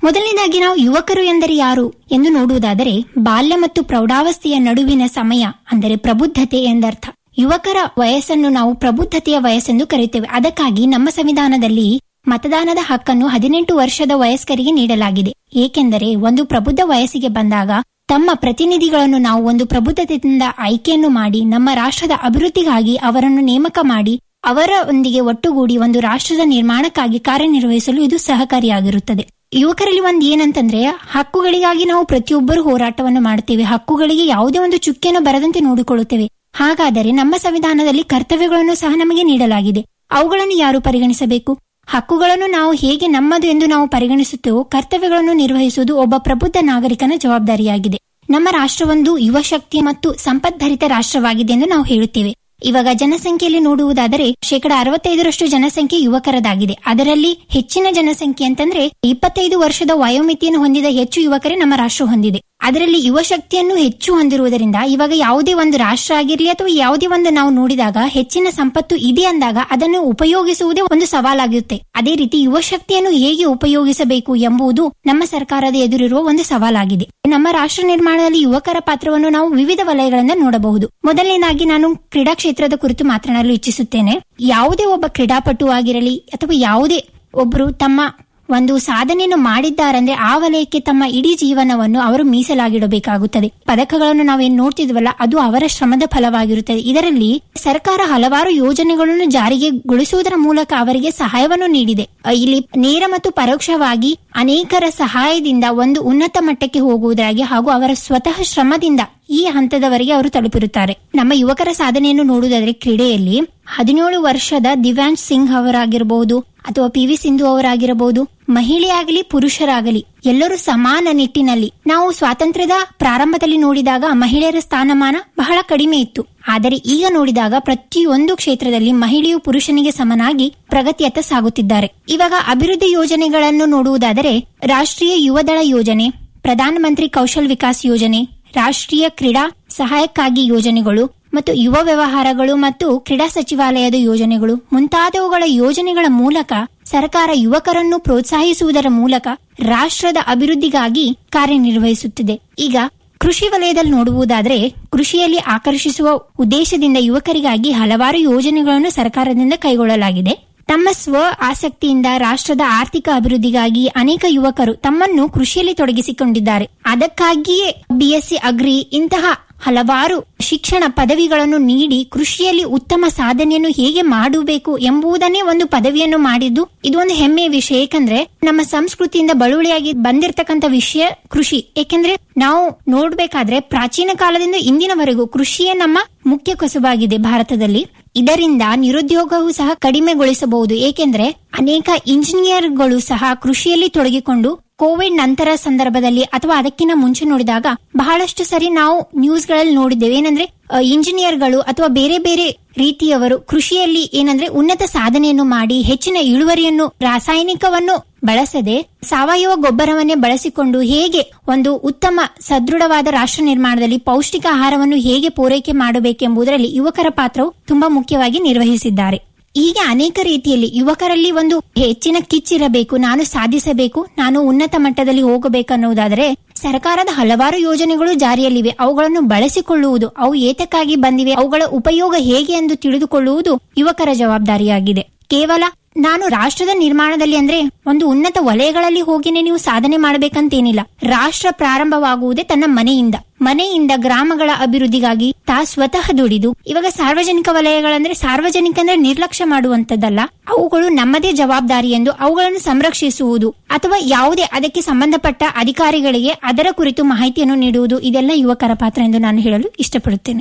[SPEAKER 13] ಮೊದಲನೇದಾಗಿ ನಾವು ಯುವಕರು ಎಂದರೆ ಯಾರು ಎಂದು ನೋಡುವುದಾದರೆ ಬಾಲ್ಯ ಮತ್ತು ಪ್ರೌಢಾವಸ್ಥೆಯ ನಡುವಿನ ಸಮಯ ಅಂದರೆ ಪ್ರಬುದ್ಧತೆ ಎಂದರ್ಥ ಯುವಕರ ವಯಸ್ಸನ್ನು ನಾವು ಪ್ರಬುದ್ಧತೆಯ ವಯಸ್ಸೆಂದು ಕರೆಯುತ್ತೇವೆ ಅದಕ್ಕಾಗಿ ನಮ್ಮ ಸಂವಿಧಾನದಲ್ಲಿ ಮತದಾನದ ಹಕ್ಕನ್ನು ಹದಿನೆಂಟು ವರ್ಷದ ವಯಸ್ಕರಿಗೆ ನೀಡಲಾಗಿದೆ ಏಕೆಂದರೆ ಒಂದು ಪ್ರಬುದ್ಧ ವಯಸ್ಸಿಗೆ ಬಂದಾಗ ತಮ್ಮ ಪ್ರತಿನಿಧಿಗಳನ್ನು ನಾವು ಒಂದು ಪ್ರಬುದ್ಧತೆಯಿಂದ ಆಯ್ಕೆಯನ್ನು ಮಾಡಿ ನಮ್ಮ ರಾಷ್ಟ್ರದ ಅಭಿವೃದ್ಧಿಗಾಗಿ ಅವರನ್ನು ನೇಮಕ ಮಾಡಿ ಅವರೊಂದಿಗೆ ಒಟ್ಟುಗೂಡಿ ಒಂದು ರಾಷ್ಟ್ರದ ನಿರ್ಮಾಣಕ್ಕಾಗಿ ಕಾರ್ಯನಿರ್ವಹಿಸಲು ಇದು ಸಹಕಾರಿಯಾಗಿರುತ್ತದೆ ಯುವಕರಲ್ಲಿ ಒಂದು ಏನಂತಂದ್ರೆ ಹಕ್ಕುಗಳಿಗಾಗಿ ನಾವು ಪ್ರತಿಯೊಬ್ಬರು ಹೋರಾಟವನ್ನು ಮಾಡುತ್ತೇವೆ ಹಕ್ಕುಗಳಿಗೆ ಯಾವುದೇ ಒಂದು ಚುಕ್ಕೆಯನ್ನು ಬರದಂತೆ ನೋಡಿಕೊಳ್ಳುತ್ತೇವೆ ಹಾಗಾದರೆ ನಮ್ಮ ಸಂವಿಧಾನದಲ್ಲಿ ಕರ್ತವ್ಯಗಳನ್ನು ಸಹ ನಮಗೆ ನೀಡಲಾಗಿದೆ ಅವುಗಳನ್ನು ಯಾರು ಪರಿಗಣಿಸಬೇಕು ಹಕ್ಕುಗಳನ್ನು ನಾವು ಹೇಗೆ ನಮ್ಮದು ಎಂದು ನಾವು ಪರಿಗಣಿಸುತ್ತೇವೋ ಕರ್ತವ್ಯಗಳನ್ನು ನಿರ್ವಹಿಸುವುದು ಒಬ್ಬ ಪ್ರಬುದ್ಧ ನಾಗರಿಕನ ಜವಾಬ್ದಾರಿಯಾಗಿದೆ ನಮ್ಮ ರಾಷ್ಟ್ರವೊಂದು ಯುವ ಶಕ್ತಿ ಮತ್ತು ಸಂಪದ್ಭರಿತ ರಾಷ್ಟ್ರವಾಗಿದೆ ಎಂದು ನಾವು ಹೇಳುತ್ತೇವೆ ಇವಾಗ ಜನಸಂಖ್ಯೆಯಲ್ಲಿ ನೋಡುವುದಾದರೆ ಶೇಕಡ ಅರವತ್ತೈದರಷ್ಟು ಜನಸಂಖ್ಯೆ ಯುವಕರದಾಗಿದೆ ಅದರಲ್ಲಿ ಹೆಚ್ಚಿನ ಜನಸಂಖ್ಯೆ ಅಂತಂದ್ರೆ ಇಪ್ಪತ್ತೈದು ವರ್ಷದ ವಯೋಮಿತಿಯನ್ನು ಹೊಂದಿದ ಹೆಚ್ಚು ಯುವಕರೇ ನಮ್ಮ ರಾಷ್ಟ್ರ ಹೊಂದಿದೆ ಅದರಲ್ಲಿ ಯುವ ಶಕ್ತಿಯನ್ನು ಹೆಚ್ಚು ಹೊಂದಿರುವುದರಿಂದ ಇವಾಗ ಯಾವುದೇ ಒಂದು ರಾಷ್ಟ್ರ ಆಗಿರ್ಲಿ ಅಥವಾ ಯಾವುದೇ ಒಂದು ನಾವು ನೋಡಿದಾಗ ಹೆಚ್ಚಿನ ಸಂಪತ್ತು ಇದೆ ಅಂದಾಗ ಅದನ್ನು ಉಪಯೋಗಿಸುವುದೇ ಒಂದು ಸವಾಲಾಗಿರುತ್ತೆ ಅದೇ ರೀತಿ ಯುವ ಶಕ್ತಿಯನ್ನು ಹೇಗೆ ಉಪಯೋಗಿಸಬೇಕು ಎಂಬುದು ನಮ್ಮ ಸರ್ಕಾರದ ಎದುರಿರುವ ಒಂದು ಸವಾಲಾಗಿದೆ ನಮ್ಮ ರಾಷ್ಟ್ರ ನಿರ್ಮಾಣದಲ್ಲಿ ಯುವಕರ ಪಾತ್ರವನ್ನು ನಾವು ವಿವಿಧ ವಲಯಗಳಿಂದ ನೋಡಬಹುದು ಮೊದಲನೇದಾಗಿ ನಾನು ಕ್ರೀಡಾ ಕ್ಷೇತ್ರದ ಕುರಿತು ಮಾತನಾಡಲು ಇಚ್ಛಿಸುತ್ತೇನೆ ಯಾವುದೇ ಒಬ್ಬ ಕ್ರೀಡಾಪಟು ಆಗಿರಲಿ ಅಥವಾ ಯಾವುದೇ ಒಬ್ಬರು ತಮ್ಮ ಒಂದು ಸಾಧನೆಯನ್ನು ಮಾಡಿದ್ದಾರಂದ್ರೆ ಆ ವಲಯಕ್ಕೆ ತಮ್ಮ ಇಡೀ ಜೀವನವನ್ನು ಅವರು ಮೀಸಲಾಗಿಡಬೇಕಾಗುತ್ತದೆ ಪದಕಗಳನ್ನು ನಾವೇನ್ ನೋಡ್ತಿದ್ವಲ್ಲ ಅದು ಅವರ ಶ್ರಮದ ಫಲವಾಗಿರುತ್ತದೆ ಇದರಲ್ಲಿ ಸರ್ಕಾರ ಹಲವಾರು ಯೋಜನೆಗಳನ್ನು ಜಾರಿಗೆ ಗೊಳಿಸುವುದರ ಮೂಲಕ ಅವರಿಗೆ ಸಹಾಯವನ್ನು ನೀಡಿದೆ ಅ, ಇಲ್ಲಿ ನೇರ ಮತ್ತು ಪರೋಕ್ಷವಾಗಿ ಅನೇಕರ ಸಹಾಯದಿಂದ ಒಂದು ಉನ್ನತ ಮಟ್ಟಕ್ಕೆ ಹೋಗುವುದಾಗಿ ಹಾಗೂ ಅವರ ಸ್ವತಃ ಶ್ರಮದಿಂದ ಈ ಹಂತದವರೆಗೆ ಅವರು ತಲುಪಿರುತ್ತಾರೆ ನಮ್ಮ ಯುವಕರ ಸಾಧನೆಯನ್ನು ನೋಡುವುದಾದ್ರೆ ಕ್ರೀಡೆಯಲ್ಲಿ ಹದಿನೇಳು ವರ್ಷದ ದಿವ್ಯಾಂಶ್ ಸಿಂಗ್ ಅವರಾಗಿರಬಹುದು ಅಥವಾ ಪಿ ವಿ ಸಿಂಧು ಅವರಾಗಿರಬಹುದು ಮಹಿಳೆಯಾಗಲಿ ಪುರುಷರಾಗಲಿ ಎಲ್ಲರೂ ಸಮಾನ ನಿಟ್ಟಿನಲ್ಲಿ ನಾವು ಸ್ವಾತಂತ್ರ್ಯದ ಪ್ರಾರಂಭದಲ್ಲಿ ನೋಡಿದಾಗ ಮಹಿಳೆಯರ ಸ್ಥಾನಮಾನ ಬಹಳ ಕಡಿಮೆ ಇತ್ತು ಆದರೆ ಈಗ ನೋಡಿದಾಗ ಪ್ರತಿಯೊಂದು ಕ್ಷೇತ್ರದಲ್ಲಿ ಮಹಿಳೆಯು ಪುರುಷನಿಗೆ ಸಮನಾಗಿ ಪ್ರಗತಿಯತ್ತ ಸಾಗುತ್ತಿದ್ದಾರೆ ಇವಾಗ ಅಭಿವೃದ್ಧಿ ಯೋಜನೆಗಳನ್ನು ನೋಡುವುದಾದರೆ ರಾಷ್ಟ್ರೀಯ ಯುವದಳ ಯೋಜನೆ ಪ್ರಧಾನ ಮಂತ್ರಿ ಕೌಶಲ್ ವಿಕಾಸ್ ಯೋಜನೆ ರಾಷ್ಟ್ರೀಯ ಕ್ರೀಡಾ ಸಹಾಯಕ್ಕಾಗಿ ಯೋಜನೆಗಳು ಮತ್ತು ಯುವ ವ್ಯವಹಾರಗಳು ಮತ್ತು ಕ್ರೀಡಾ ಸಚಿವಾಲಯದ ಯೋಜನೆಗಳು ಮುಂತಾದವುಗಳ ಯೋಜನೆಗಳ ಮೂಲಕ ಸರ್ಕಾರ ಯುವಕರನ್ನು ಪ್ರೋತ್ಸಾಹಿಸುವುದರ ಮೂಲಕ ರಾಷ್ಟ್ರದ ಅಭಿವೃದ್ಧಿಗಾಗಿ ಕಾರ್ಯನಿರ್ವಹಿಸುತ್ತಿದೆ ಈಗ ಕೃಷಿ ವಲಯದಲ್ಲಿ ನೋಡುವುದಾದರೆ ಕೃಷಿಯಲ್ಲಿ ಆಕರ್ಷಿಸುವ ಉದ್ದೇಶದಿಂದ ಯುವಕರಿಗಾಗಿ ಹಲವಾರು ಯೋಜನೆಗಳನ್ನು ಸರ್ಕಾರದಿಂದ ಕೈಗೊಳ್ಳಲಾಗಿದೆ ತಮ್ಮ ಸ್ವ ಆಸಕ್ತಿಯಿಂದ ರಾಷ್ಟ್ರದ ಆರ್ಥಿಕ ಅಭಿವೃದ್ಧಿಗಾಗಿ ಅನೇಕ ಯುವಕರು ತಮ್ಮನ್ನು ಕೃಷಿಯಲ್ಲಿ ತೊಡಗಿಸಿಕೊಂಡಿದ್ದಾರೆ ಅದಕ್ಕಾಗಿಯೇ ಬಿಎಸ್ಸಿ ಅಗ್ರಿ ಇಂತಹ ಹಲವಾರು ಶಿಕ್ಷಣ ಪದವಿಗಳನ್ನು ನೀಡಿ ಕೃಷಿಯಲ್ಲಿ ಉತ್ತಮ ಸಾಧನೆಯನ್ನು ಹೇಗೆ ಮಾಡಬೇಕು ಎಂಬುದನ್ನೇ ಒಂದು ಪದವಿಯನ್ನು ಮಾಡಿದ್ದು ಇದು ಒಂದು ಹೆಮ್ಮೆಯ ವಿಷಯ ಏಕೆಂದ್ರೆ ನಮ್ಮ ಸಂಸ್ಕೃತಿಯಿಂದ ಬಳುವಳಿಯಾಗಿ ಬಂದಿರತಕ್ಕಂತ ವಿಷಯ ಕೃಷಿ ಏಕೆಂದ್ರೆ ನಾವು ನೋಡ್ಬೇಕಾದ್ರೆ ಪ್ರಾಚೀನ ಕಾಲದಿಂದ ಇಂದಿನವರೆಗೂ ಕೃಷಿಯೇ ನಮ್ಮ ಮುಖ್ಯ ಕಸುಬಾಗಿದೆ ಭಾರತದಲ್ಲಿ ಇದರಿಂದ ನಿರುದ್ಯೋಗವೂ ಸಹ ಕಡಿಮೆಗೊಳಿಸಬಹುದು ಏಕೆಂದ್ರೆ ಅನೇಕ ಇಂಜಿನಿಯರ್ಗಳು ಸಹ ಕೃಷಿಯಲ್ಲಿ ತೊಡಗಿಕೊಂಡು ಕೋವಿಡ್ ನಂತರ ಸಂದರ್ಭದಲ್ಲಿ ಅಥವಾ ಅದಕ್ಕಿಂತ ಮುಂಚೆ ನೋಡಿದಾಗ ಬಹಳಷ್ಟು ಸರಿ ನಾವು ನ್ಯೂಸ್ಗಳಲ್ಲಿ ನೋಡಿದ್ದೇವೆ ಏನಂದ್ರೆ ಅ, ಇಂಜಿನಿಯರ್ಗಳು ಅಥವಾ ಬೇರೆ ಬೇರೆ ರೀತಿಯವರು ಕೃಷಿಯಲ್ಲಿ ಏನಂದ್ರೆ ಉನ್ನತ ಸಾಧನೆಯನ್ನು ಮಾಡಿ ಹೆಚ್ಚಿನ ಇಳುವರಿಯನ್ನು ರಾಸಾಯನಿಕವನ್ನು ಬಳಸದೆ ಸಾವಯವ ಗೊಬ್ಬರವನ್ನೇ ಬಳಸಿಕೊಂಡು ಹೇಗೆ ಒಂದು ಉತ್ತಮ ಸದೃಢವಾದ ರಾಷ್ಟ್ರ ನಿರ್ಮಾಣದಲ್ಲಿ ಪೌಷ್ಟಿಕ ಆಹಾರವನ್ನು ಹೇಗೆ ಪೂರೈಕೆ ಮಾಡಬೇಕೆಂಬುದರಲ್ಲಿ ಯುವಕರ ಪಾತ್ರವು ತುಂಬಾ ಮುಖ್ಯವಾಗಿ ನಿರ್ವಹಿಸಿದ್ದಾರೆ ಹೀಗೆ ಅನೇಕ ರೀತಿಯಲ್ಲಿ ಯುವಕರಲ್ಲಿ ಒಂದು ಹೆಚ್ಚಿನ ಕಿಚ್ಚಿರಬೇಕು ನಾನು ಸಾಧಿಸಬೇಕು ನಾನು ಉನ್ನತ ಮಟ್ಟದಲ್ಲಿ ಹೋಗಬೇಕನ್ನುವುದಾದರೆ ಸರ್ಕಾರದ ಹಲವಾರು ಯೋಜನೆಗಳು ಜಾರಿಯಲ್ಲಿವೆ ಅವುಗಳನ್ನು ಬಳಸಿಕೊಳ್ಳುವುದು ಅವು ಏತಕ್ಕಾಗಿ ಬಂದಿವೆ ಅವುಗಳ ಉಪಯೋಗ ಹೇಗೆ ಎಂದು ತಿಳಿದುಕೊಳ್ಳುವುದು ಯುವಕರ ಜವಾಬ್ದಾರಿಯಾಗಿದೆ ಕೇವಲ ನಾನು ರಾಷ್ಟ್ರದ ನಿರ್ಮಾಣದಲ್ಲಿ ಅಂದ್ರೆ ಒಂದು ಉನ್ನತ ವಲಯಗಳಲ್ಲಿ ಹೋಗಿನೇ ನೀವು ಸಾಧನೆ ಮಾಡಬೇಕಂತೇನಿಲ್ಲ ರಾಷ್ಟ್ರ ಪ್ರಾರಂಭವಾಗುವುದೇ ತನ್ನ ಮನೆಯಿಂದ ಮನೆಯಿಂದ ಗ್ರಾಮಗಳ ಅಭಿವೃದ್ಧಿಗಾಗಿ ತಾ ಸ್ವತಃ ದುಡಿದು ಇವಾಗ ಸಾರ್ವಜನಿಕ ವಲಯಗಳಂದ್ರೆ ಸಾರ್ವಜನಿಕ ಅಂದ್ರೆ ನಿರ್ಲಕ್ಷ್ಯ ಮಾಡುವಂತದ್ದಲ್ಲ ಅವುಗಳು ನಮ್ಮದೇ ಜವಾಬ್ದಾರಿ ಎಂದು ಅವುಗಳನ್ನು ಸಂರಕ್ಷಿಸುವುದು ಅಥವಾ ಯಾವುದೇ ಅದಕ್ಕೆ ಸಂಬಂಧಪಟ್ಟ ಅಧಿಕಾರಿಗಳಿಗೆ ಅದರ ಕುರಿತು ಮಾಹಿತಿಯನ್ನು ನೀಡುವುದು ಇದೆಲ್ಲ ಯುವಕರ ಪಾತ್ರ ಎಂದು ನಾನು ಹೇಳಲು ಇಷ್ಟಪಡುತ್ತೇನೆ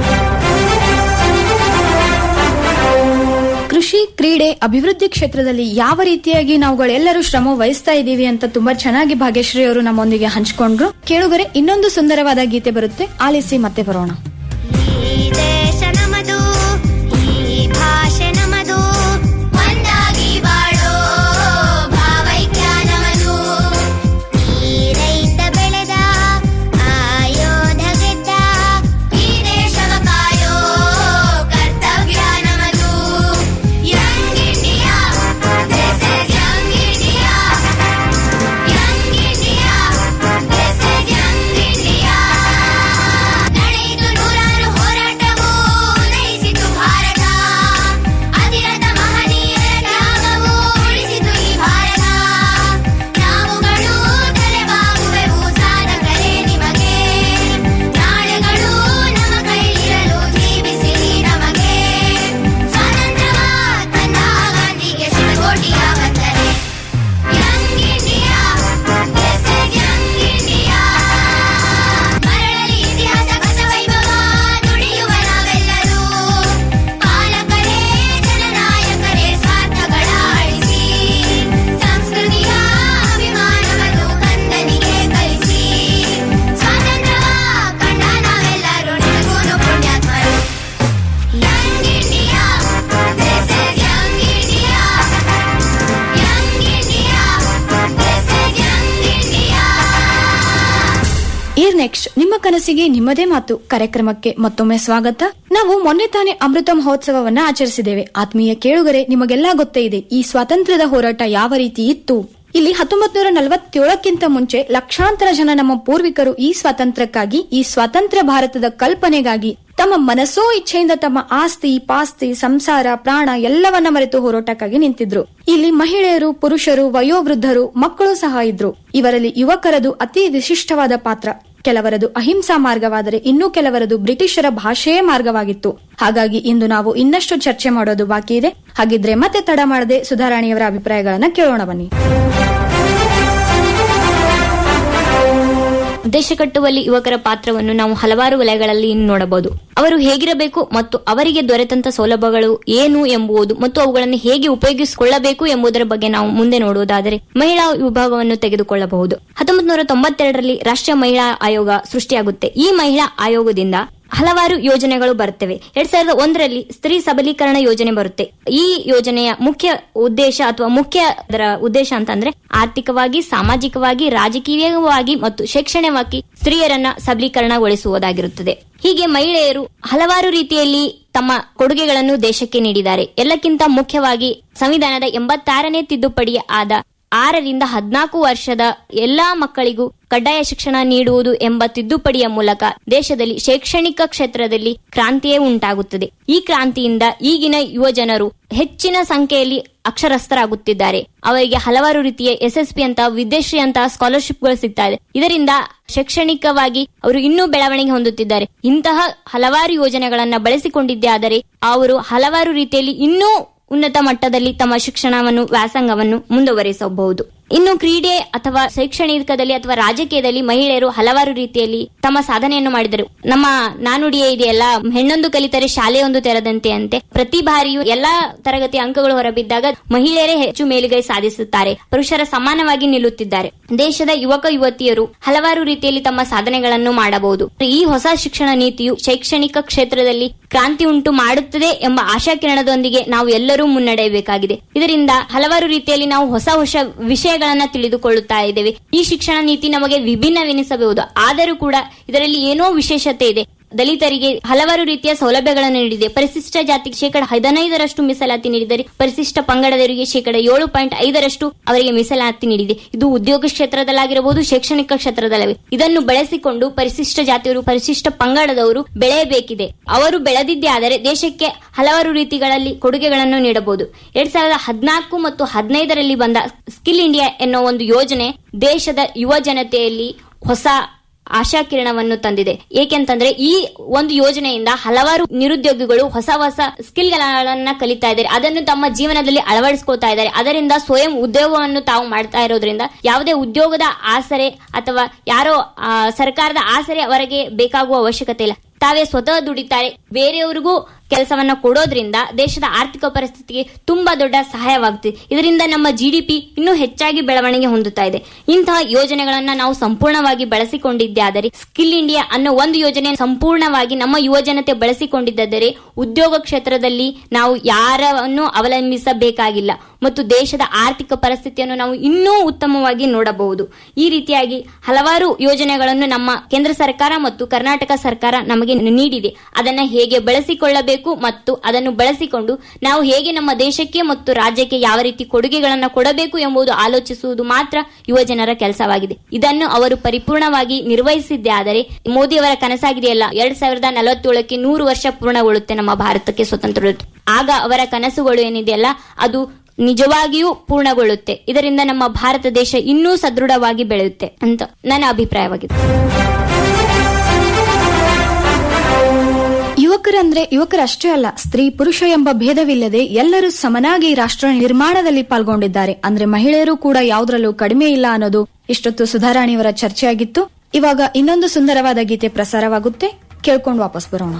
[SPEAKER 9] ಕೃಷಿ ಕ್ರೀಡೆ ಅಭಿವೃದ್ಧಿ ಕ್ಷೇತ್ರದಲ್ಲಿ ಯಾವ ರೀತಿಯಾಗಿ ನಾವುಗಳೆಲ್ಲರೂ ಶ್ರಮ ವಹಿಸ್ತಾ ಇದ್ದೀವಿ ಅಂತ ತುಂಬಾ ಚೆನ್ನಾಗಿ ಭಾಗ್ಯಶ್ರೀ ಅವರು ನಮ್ಮೊಂದಿಗೆ ಹಂಚಿಕೊಂಡ್ರು ಕೇಳುಗರೆ ಇನ್ನೊಂದು ಸುಂದರವಾದ ಗೀತೆ ಬರುತ್ತೆ ಆಲಿಸಿ ಮತ್ತೆ ಬರೋಣ
[SPEAKER 14] ದೇಶ ನಮದು ಈ ಭಾಷೆ ನಮದು ಒಂದಾಗಿ ಬಾಳೋ ಭಾವೈಕ್ಯ ನಮದು ಈ ರೈತ ಬೆಳೆದ ಆಯೋಧ ಗೆದ್ದ ಈ ದೇಶವ ಕಾಯೋ ಕರ್ತವ್ಯ ನಮದು young India this is young India young
[SPEAKER 9] are next ನಿಮ್ಮ ಕನಸಿಗೆ ನಿಮ್ಮದೇ ಮಾತು ಕಾರ್ಯಕ್ರಮಕ್ಕೆ ಮತ್ತೊಮ್ಮೆ ಸ್ವಾಗತ ನಾವು ಮೊನ್ನೆ ತಾನೇ ಅಮೃತ ಮಹೋತ್ಸವವನ್ನ ಆಚರಿಸಿದ್ದೇವೆ ಆತ್ಮೀಯ ಕೇಳುಗರೆ ನಿಮಗೆಲ್ಲಾ ಗೊತ್ತೇ ಇದೆ ಈ ಸ್ವಾತಂತ್ರ್ಯದ ಹೋರಾಟ ಯಾವ ರೀತಿ ಇತ್ತು ಇಲ್ಲಿ ಹತ್ತೊಂಬತ್ ನೂರ ನಲವತ್ತೇಳಕ್ಕಿಂತ ಮುಂಚೆ ಲಕ್ಷಾಂತರ ಜನ ನಮ್ಮ ಪೂರ್ವಿಕರು ಈ ಸ್ವಾತಂತ್ರ್ಯಕ್ಕಾಗಿ ಈ ಸ್ವಾತಂತ್ರ್ಯ ಭಾರತದ ಕಲ್ಪನೆಗಾಗಿ ತಮ್ಮ ಮನಸ್ಸೋ ಇಚ್ಛೆಯಿಂದ ತಮ್ಮ ಆಸ್ತಿ ಪಾಸ್ತಿ ಸಂಸಾರ ಪ್ರಾಣ ಎಲ್ಲವನ್ನ ಮರೆತು ಹೋರಾಟಕ್ಕಾಗಿ ನಿಂತಿದ್ರು ಇಲ್ಲಿ ಮಹಿಳೆಯರು ಪುರುಷರು ವಯೋವೃದ್ಧರು ಮಕ್ಕಳು ಸಹ ಇದ್ರು ಇವರಲ್ಲಿ ಯುವಕರದು ಅತಿ ವಿಶಿಷ್ಟವಾದ ಪಾತ್ರ ಕೆಲವರದು ಅಹಿಂಸಾ ಮಾರ್ಗವಾದರೆ ಇನ್ನೂ ಕೆಲವರದು ಬ್ರಿಟಿಷರ ಭಾಷೆಯೇ ಮಾರ್ಗವಾಗಿತ್ತು ಹಾಗಾಗಿ ಇಂದು ನಾವು ಇನ್ನಷ್ಟು ಚರ್ಚೆ ಮಾಡೋದು ಬಾಕಿ ಇದೆ ಹಾಗಿದ್ರೆ ಮತ್ತೆ ತಡ ಮಾಡದೆ ಸುಧಾರಾಣಿಯವರ ಅಭಿಪ್ರಾಯಗಳನ್ನ ಕೇಳೋಣ ಬನ್ನಿ
[SPEAKER 10] ದೇಶ ಕಟ್ಟುವಲ್ಲಿ ಯುವಕರ ಪಾತ್ರವನ್ನು ನಾವು ಹಲವಾರು ವಲಯಗಳಲ್ಲಿ ನೋಡಬಹುದು ಅವರು ಹೇಗಿರಬೇಕು ಮತ್ತು ಅವರಿಗೆ ದೊರೆತಂತ ಸೌಲಭ್ಯಗಳು ಏನು ಎಂಬುದು ಮತ್ತು ಅವುಗಳನ್ನು ಹೇಗೆ ಉಪಯೋಗಿಸಿಕೊಳ್ಳಬೇಕು ಎಂಬುದರ ಬಗ್ಗೆ ನಾವು ಮುಂದೆ ನೋಡುವುದಾದರೆ ಮಹಿಳಾ ವಿಭಾಗವನ್ನು ತೆಗೆದುಕೊಳ್ಳಬಹುದು ಹತ್ತೊಂಬತ್ತು ನೂರ ತೊಂಬತ್ತೆರಡರಲ್ಲಿ ರಾಷ್ಟ್ರೀಯ ಮಹಿಳಾ ಆಯೋಗ ಸೃಷ್ಟಿಯಾಗುತ್ತೆ ಈ ಮಹಿಳಾ ಆಯೋಗದಿಂದ ಹಲವಾರು ಯೋಜನೆಗಳು ಬರುತ್ತವೆ ಎರಡ್ ಸಾವಿರದ ಒಂದರಲ್ಲಿ ಸ್ತ್ರೀ ಸಬಲೀಕರಣ ಯೋಜನೆ ಬರುತ್ತೆ ಈ ಯೋಜನೆಯ ಮುಖ್ಯ ಉದ್ದೇಶ ಅಥವಾ ಮುಖ್ಯ ಅದರ ಉದ್ದೇಶ ಅಂತಂದ್ರೆ ಆರ್ಥಿಕವಾಗಿ ಸಾಮಾಜಿಕವಾಗಿ ರಾಜಕೀಯವಾಗಿ ಮತ್ತು ಶೈಕ್ಷಣಿಕವಾಗಿ ಸ್ತ್ರೀಯರನ್ನ ಸಬಲೀಕರಣಗೊಳಿಸುವುದಾಗಿರುತ್ತದೆ ಹೀಗೆ ಮಹಿಳೆಯರು ಹಲವಾರು ರೀತಿಯಲ್ಲಿ ತಮ್ಮ ಕೊಡುಗೆಗಳನ್ನು ದೇಶಕ್ಕೆ ನೀಡಿದ್ದಾರೆ ಎಲ್ಲಕ್ಕಿಂತ ಮುಖ್ಯವಾಗಿ ಸಂವಿಧಾನದ ಎಂಬತ್ತಾರನೇ ತಿದ್ದುಪಡಿ ಆದ ಆರರಿಂದ ಹದಿನಾಲ್ಕು ವರ್ಷದ ಎಲ್ಲಾ ಮಕ್ಕಳಿಗೂ ಕಡ್ಡಾಯ ಶಿಕ್ಷಣ ನೀಡುವುದು ಎಂಬ ತಿದ್ದುಪಡಿಯ ಮೂಲಕ ದೇಶದಲ್ಲಿ ಶೈಕ್ಷಣಿಕ ಕ್ಷೇತ್ರದಲ್ಲಿ ಕ್ರಾಂತಿಯೇ ಉಂಟಾಗುತ್ತದೆ ಈ ಕ್ರಾಂತಿಯಿಂದ ಈಗಿನ ಯುವ ಜನರು ಹೆಚ್ಚಿನ ಸಂಖ್ಯೆಯಲ್ಲಿ ಅಕ್ಷರಸ್ಥರಾಗುತ್ತಿದ್ದಾರೆ ಅವರಿಗೆ ಹಲವಾರು ರೀತಿಯ ಎಸ್ಎಸ್ಪಿ ಅಂತ ವಿದ್ಯಾಶ್ರೀ ಅಂತ ಸ್ಕಾಲರ್ಶಿಪ್ಗಳು ಸಿಗ್ತಾ ಇದೆ ಇದರಿಂದ ಶೈಕ್ಷಣಿಕವಾಗಿ ಅವರು ಇನ್ನೂ ಬೆಳವಣಿಗೆ ಹೊಂದುತ್ತಿದ್ದಾರೆ ಇಂತಹ ಹಲವಾರು ಯೋಜನೆಗಳನ್ನ ಬಳಸಿಕೊಂಡಿದ್ದೇ ಆದರೆ ಅವರು ಹಲವಾರು ರೀತಿಯಲ್ಲಿ ಇನ್ನೂ ಉನ್ನತ ಮಟ್ಟದಲ್ಲಿ ತಮ್ಮ ಶಿಕ್ಷಣವನ್ನು ವ್ಯಾಸಂಗವನ್ನು ಮುಂದುವರಿಸಬಹುದು ಇನ್ನು ಕ್ರೀಡೆ ಅಥವಾ ಶೈಕ್ಷಣಿಕದಲ್ಲಿ ಅಥವಾ ರಾಜಕೀಯದಲ್ಲಿ ಮಹಿಳೆಯರು ಹಲವಾರು ರೀತಿಯಲ್ಲಿ ತಮ್ಮ ಸಾಧನೆಯನ್ನು ಮಾಡಿದರು ನಮ್ಮ ನಾನುಡಿಯೇ ಇದೆಯಲ್ಲ ಹೆಣ್ಣೊಂದು ಕಲಿತರೆ ಶಾಲೆಯೊಂದು ತೆರೆದಂತೆ ಅಂತೆ ಪ್ರತಿ ಬಾರಿಯೂ ಎಲ್ಲಾ ತರಗತಿ ಅಂಕಗಳು ಹೊರಬಿದ್ದಾಗ ಮಹಿಳೆಯರೇ ಹೆಚ್ಚು ಮೇಲುಗೈ ಸಾಧಿಸುತ್ತಾರೆ ಪುರುಷರ ಸಮಾನವಾಗಿ ನಿಲ್ಲುತ್ತಿದ್ದಾರೆ ದೇಶದ ಯುವಕ ಯುವತಿಯರು ಹಲವಾರು ರೀತಿಯಲ್ಲಿ ತಮ್ಮ ಸಾಧನೆಗಳನ್ನು ಮಾಡಬಹುದು ಈ ಹೊಸ ಶಿಕ್ಷಣ ನೀತಿಯು ಶೈಕ್ಷಣಿಕ ಕ್ಷೇತ್ರದಲ್ಲಿ ಕ್ರಾಂತಿ ಉಂಟು ಮಾಡುತ್ತದೆ ಎಂಬ ಆಶಾಕಿರಣದೊಂದಿಗೆ ನಾವು ಎಲ್ಲರೂ ಮುನ್ನಡೆಯಬೇಕಾಗಿದೆ ಇದರಿಂದ ಹಲವಾರು ರೀತಿಯಲ್ಲಿ ನಾವು ಹೊಸ ಹೊಸ ವಿಷಯಗಳನ್ನ ತಿಳಿದುಕೊಳ್ಳುತ್ತಾ ಇದ್ದೇವೆ ಈ ಶಿಕ್ಷಣ ನೀತಿ ನಮಗೆ ವಿಭಿನ್ನವೆನಿಸಬಹುದು ಆದರೂ ಕೂಡ ಇದರಲ್ಲಿ ಏನೋ ವಿಶೇಷತೆ ಇದೆ ದಲಿತರಿಗೆ ಹಲವಾರು ರೀತಿಯ ಸೌಲಭ್ಯಗಳನ್ನು ನೀಡಿದೆ ಪರಿಶಿಷ್ಟ ಜಾತಿಗೆ ಶೇಕಡ ಹದಿನೈದರಷ್ಟು ಮೀಸಲಾತಿ ನೀಡಿದರೆ ಪರಿಶಿಷ್ಟ ಪಂಗಡದವರಿಗೆ ಶೇಕಡ ಏಳು ಪಾಯಿಂಟ್ ಐದರಷ್ಟು ಅವರಿಗೆ ಮೀಸಲಾತಿ ನೀಡಿದೆ ಇದು ಉದ್ಯೋಗ ಕ್ಷೇತ್ರದಲ್ಲಾಗಿರಬಹುದು ಶೈಕ್ಷಣಿಕ ಕ್ಷೇತ್ರದಲ್ಲಿ ಇದನ್ನು ಬಳಸಿಕೊಂಡು ಪರಿಶಿಷ್ಟ ಜಾತಿಯವರು ಪರಿಶಿಷ್ಟ ಪಂಗಡದವರು ಬೆಳೆಯಬೇಕಿದೆ ಅವರು ಬೆಳೆದಿದ್ದೇ ಆದರೆ ದೇಶಕ್ಕೆ ಹಲವಾರು ರೀತಿಗಳಲ್ಲಿ ಕೊಡುಗೆಗಳನ್ನು ನೀಡಬಹುದು ಎರಡ್ ಸಾವಿರದ ಹದಿನಾಲ್ಕು ಮತ್ತು ಹದಿನೈದರಲ್ಲಿ ಬಂದ ಸ್ಕಿಲ್ ಇಂಡಿಯಾ ಎನ್ನುವ ಒಂದು ಯೋಜನೆ ದೇಶದ ಯುವ ಜನತೆಯಲ್ಲಿ ಹೊಸ ಆಶಾಕಿರಣವನ್ನು ತಂದಿದೆ ಏಕೆಂತಂದ್ರೆ ಈ ಒಂದು ಯೋಜನೆಯಿಂದ ಹಲವಾರು ನಿರುದ್ಯೋಗಿಗಳು ಹೊಸ ಹೊಸ ಸ್ಕಿಲ್ ಗಳನ್ನ ಕಲಿತಾ ಇದ್ದಾರೆ ಅದನ್ನು ತಮ್ಮ ಜೀವನದಲ್ಲಿ ಅಳವಡಿಸ್ಕೊತಾ ಇದ್ದಾರೆ ಅದರಿಂದ ಸ್ವಯಂ ಉದ್ಯೋಗವನ್ನು ತಾವು ಮಾಡ್ತಾ ಇರೋದ್ರಿಂದ ಯಾವುದೇ ಉದ್ಯೋಗದ ಆಸರೆ ಅಥವಾ ಯಾರೋ ಆ, ಸರ್ಕಾರದ ಆಸರೆ ಅವರಿಗೆ ಬೇಕಾಗುವ ಅವಶ್ಯಕತೆ ಇಲ್ಲ ತಾವೇ ಸ್ವತಃ ದುಡಿತಾರೆ ಬೇರೆಯವರಿಗೂ ಕೆಲಸವನ್ನ ಕೊಡೋದ್ರಿಂದ ದೇಶದ ಆರ್ಥಿಕ ಪರಿಸ್ಥಿತಿಗೆ ತುಂಬಾ ದೊಡ್ಡ ಸಹಾಯವಾಗುತ್ತಿದೆ ಇದರಿಂದ ನಮ್ಮ ಜಿಡಿಪಿ ಇನ್ನೂ ಹೆಚ್ಚಾಗಿ ಬೆಳವಣಿಗೆ ಹೊಂದುತ್ತಾ ಇದೆ ಇಂತಹ ಯೋಜನೆಗಳನ್ನ ನಾವು ಸಂಪೂರ್ಣವಾಗಿ ಬಳಸಿಕೊಂಡಿದ್ದೇ ಆದರೆ ಸ್ಕಿಲ್ ಇಂಡಿಯಾ ಅನ್ನೋ ಒಂದು ಯೋಜನೆ ಸಂಪೂರ್ಣವಾಗಿ ನಮ್ಮ ಯುವ ಜನತೆ ಬಳಸಿಕೊಂಡಿದ್ದರೆ ಉದ್ಯೋಗ ಕ್ಷೇತ್ರದಲ್ಲಿ ನಾವು ಯಾರನ್ನು ಅವಲಂಬಿಸಬೇಕಾಗಿಲ್ಲ ಮತ್ತು ದೇಶದ ಆರ್ಥಿಕ ಪರಿಸ್ಥಿತಿಯನ್ನು ನಾವು ಇನ್ನೂ ಉತ್ತಮವಾಗಿ ನೋಡಬಹುದು ಈ ರೀತಿಯಾಗಿ ಹಲವಾರು ಯೋಜನೆಗಳನ್ನು ನಮ್ಮ ಕೇಂದ್ರ ಸರ್ಕಾರ ಮತ್ತು ಕರ್ನಾಟಕ ಸರ್ಕಾರ ನಮಗೆ ನೀಡಿದೆ ಅದನ್ನ ಹೇಗೆ ಬಳಸಿಕೊಳ್ಳಬೇಕು ಮತ್ತು ಅದನ್ನು ಬಳಸಿಕೊಂಡು ನಾವು ಹೇಗೆ ನಮ್ಮ ದೇಶಕ್ಕೆ ಮತ್ತು ರಾಜ್ಯಕ್ಕೆ ಯಾವ ರೀತಿ ಕೊಡುಗೆಗಳನ್ನು ಕೊಡಬೇಕು ಎಂಬುದು ಆಲೋಚಿಸುವುದು ಮಾತ್ರ ಯುವ ಜನರ ಕೆಲಸವಾಗಿದೆ ಇದನ್ನು ಅವರು ಪರಿಪೂರ್ಣವಾಗಿ ನಿರ್ವಹಿಸಿದ್ದೇ ಆದರೆ ಮೋದಿಯವರ ಕನಸಾಗಿದೆಯಲ್ಲ ಎರಡ್ ಸಾವಿರದ ನಲವತ್ತೇಳಕ್ಕೆ ನೂರು ವರ್ಷ ಪೂರ್ಣಗೊಳ್ಳುತ್ತೆ ನಮ್ಮ ಭಾರತಕ್ಕೆ ಸ್ವತಂತ್ರ ಆಗ ಅವರ ಕನಸುಗಳು ಏನಿದೆಯಲ್ಲ ಅದು ನಿಜವಾಗಿಯೂ ಪೂರ್ಣಗೊಳ್ಳುತ್ತೆ ಇದರಿಂದ ನಮ್ಮ ಭಾರತ ದೇಶ ಇನ್ನೂ ಸದೃಢವಾಗಿ ಬೆಳೆಯುತ್ತೆ ಅಂತ ನನ್ನ ಅಭಿಪ್ರಾಯವಾಗಿದೆ
[SPEAKER 9] ಯುವಕರಂದ್ರೆ ಯುವಕರಷ್ಟೇ ಅಲ್ಲ ಸ್ತ್ರೀ ಪುರುಷ ಎಂಬ ಭೇದವಿಲ್ಲದೆ ಎಲ್ಲರೂ ಸಮನಾಗಿ ರಾಷ್ಟ್ರ ನಿರ್ಮಾಣದಲ್ಲಿ ಪಾಲ್ಗೊಂಡಿದ್ದಾರೆ ಅಂದ್ರೆ ಮಹಿಳೆಯರು ಕೂಡ ಯಾವುದ್ರಲ್ಲೂ ಕಡಿಮೆ ಇಲ್ಲ ಅನ್ನೋದು ಇಷ್ಟೊತ್ತು ಸುಧಾರಾಣಿಯವರ ಚರ್ಚೆಯಾಗಿತ್ತು ಇವಾಗ ಇನ್ನೊಂದು ಸುಂದರವಾದ ಗೀತೆ ಪ್ರಸಾರವಾಗುತ್ತೆ ಕೇಳ್ಕೊಂಡು ವಾಪಸ್ ಬರೋಣ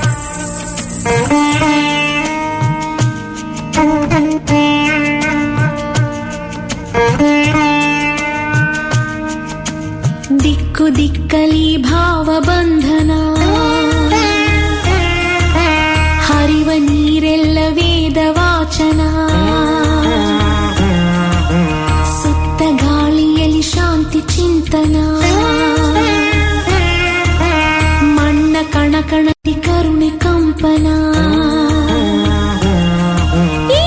[SPEAKER 12] Thank you. ಭಾವಬಂಧನ ಹರಿವ ನೀರೆಲ್ಲ ವೇದ ವಾಚನ ಸುತ್ತ ಗಾಳಿಯಲ್ಲಿ ಶಾಂತಿ ಚಿಂತನ ಮಣ್ಣ ಕಣ ಕಣದಿ ಕರುಣೆ ಕಂಪನ ಈ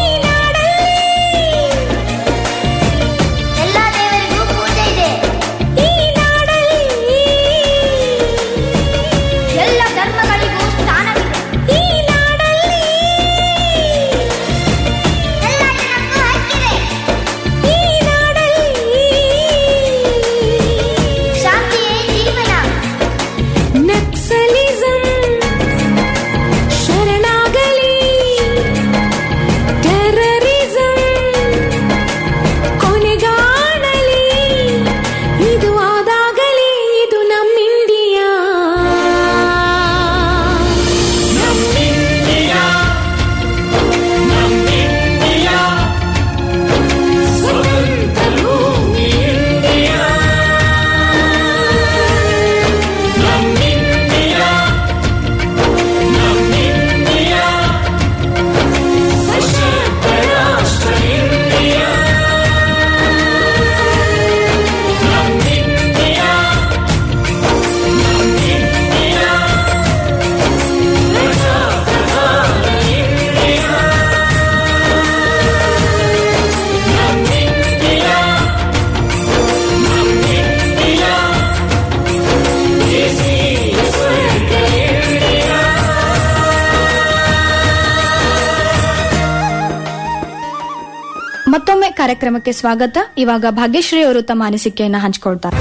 [SPEAKER 14] ಎಲ್ಲ ದೇವರಿಗೂ ಪೂಜೆ ಇದೆ
[SPEAKER 12] ಈ ನಾಡಲ್ಲಿ
[SPEAKER 14] ಎಲ್ಲ ಧರ್ಮಗಳಿಗೂ ಸ್ಥಾನವಿದೆ
[SPEAKER 12] ಈ ನಾಡಲ್ಲಿ
[SPEAKER 14] ಎಲ್ಲ ಜನಕ್ಕೂ ಹಕ್ಕಿದೆ
[SPEAKER 12] ಈ ನಾಡಲ್ಲಿ
[SPEAKER 14] ಶಾಂತಿಯೇ ಜೀವನ
[SPEAKER 12] ನಕ್ಸಲಿಸಂ ಶರಣಾಗಲಿ ಟೆರರಿಸಂ ಕೊನೆಗಾಣಲಿ ಇದು ಆದಾಗಲೇ ಇದು ನಮ್ಮಿಂಡಿಯಾ
[SPEAKER 11] ನಮ್ಮಿಂಡಿಯಾ ನಮ್ಮಿಂಡಿಯಾ ಸ್ವತಂತ್ರ ಭೂಮಿ ಇಂಡಿಯಾ ನಮ್ಮಿಂಡಿಯಾ ನಮ್ಮಿಂಡಿಯಾ ಸಶಕ್ತ ರಾಷ್ಟ್ರ ಇಂಡಿಯಾ ನಮ್ಮಿಂಡಿಯಾ ನಮ್ಮಿಂಡಿಯಾ ಪ್ರಜಾಪ್ರಧಾನ ಇಂಡಿಯಾ ನಮ್ಮಿಂಡಿಯಾ ನಮ್ಮಿಂಡಿಯಾ ದೇಶೀಯ ಸ್ವರ್ಗ ಇಂಡಿಯಾ
[SPEAKER 9] ಮತ್ತೊಮ್ಮೆ ಕಾರ್ಯಕ್ರಮಕ್ಕೆ ಸ್ವಾಗತ ಇವಾಗ ಭಾಗ್ಯಶ್ರೀ ಅವರು ತಮ್ಮ ಅನಿಸಿಕೆಯನ್ನ ಹಂಚಿಕೊಳ್ತಾರೆ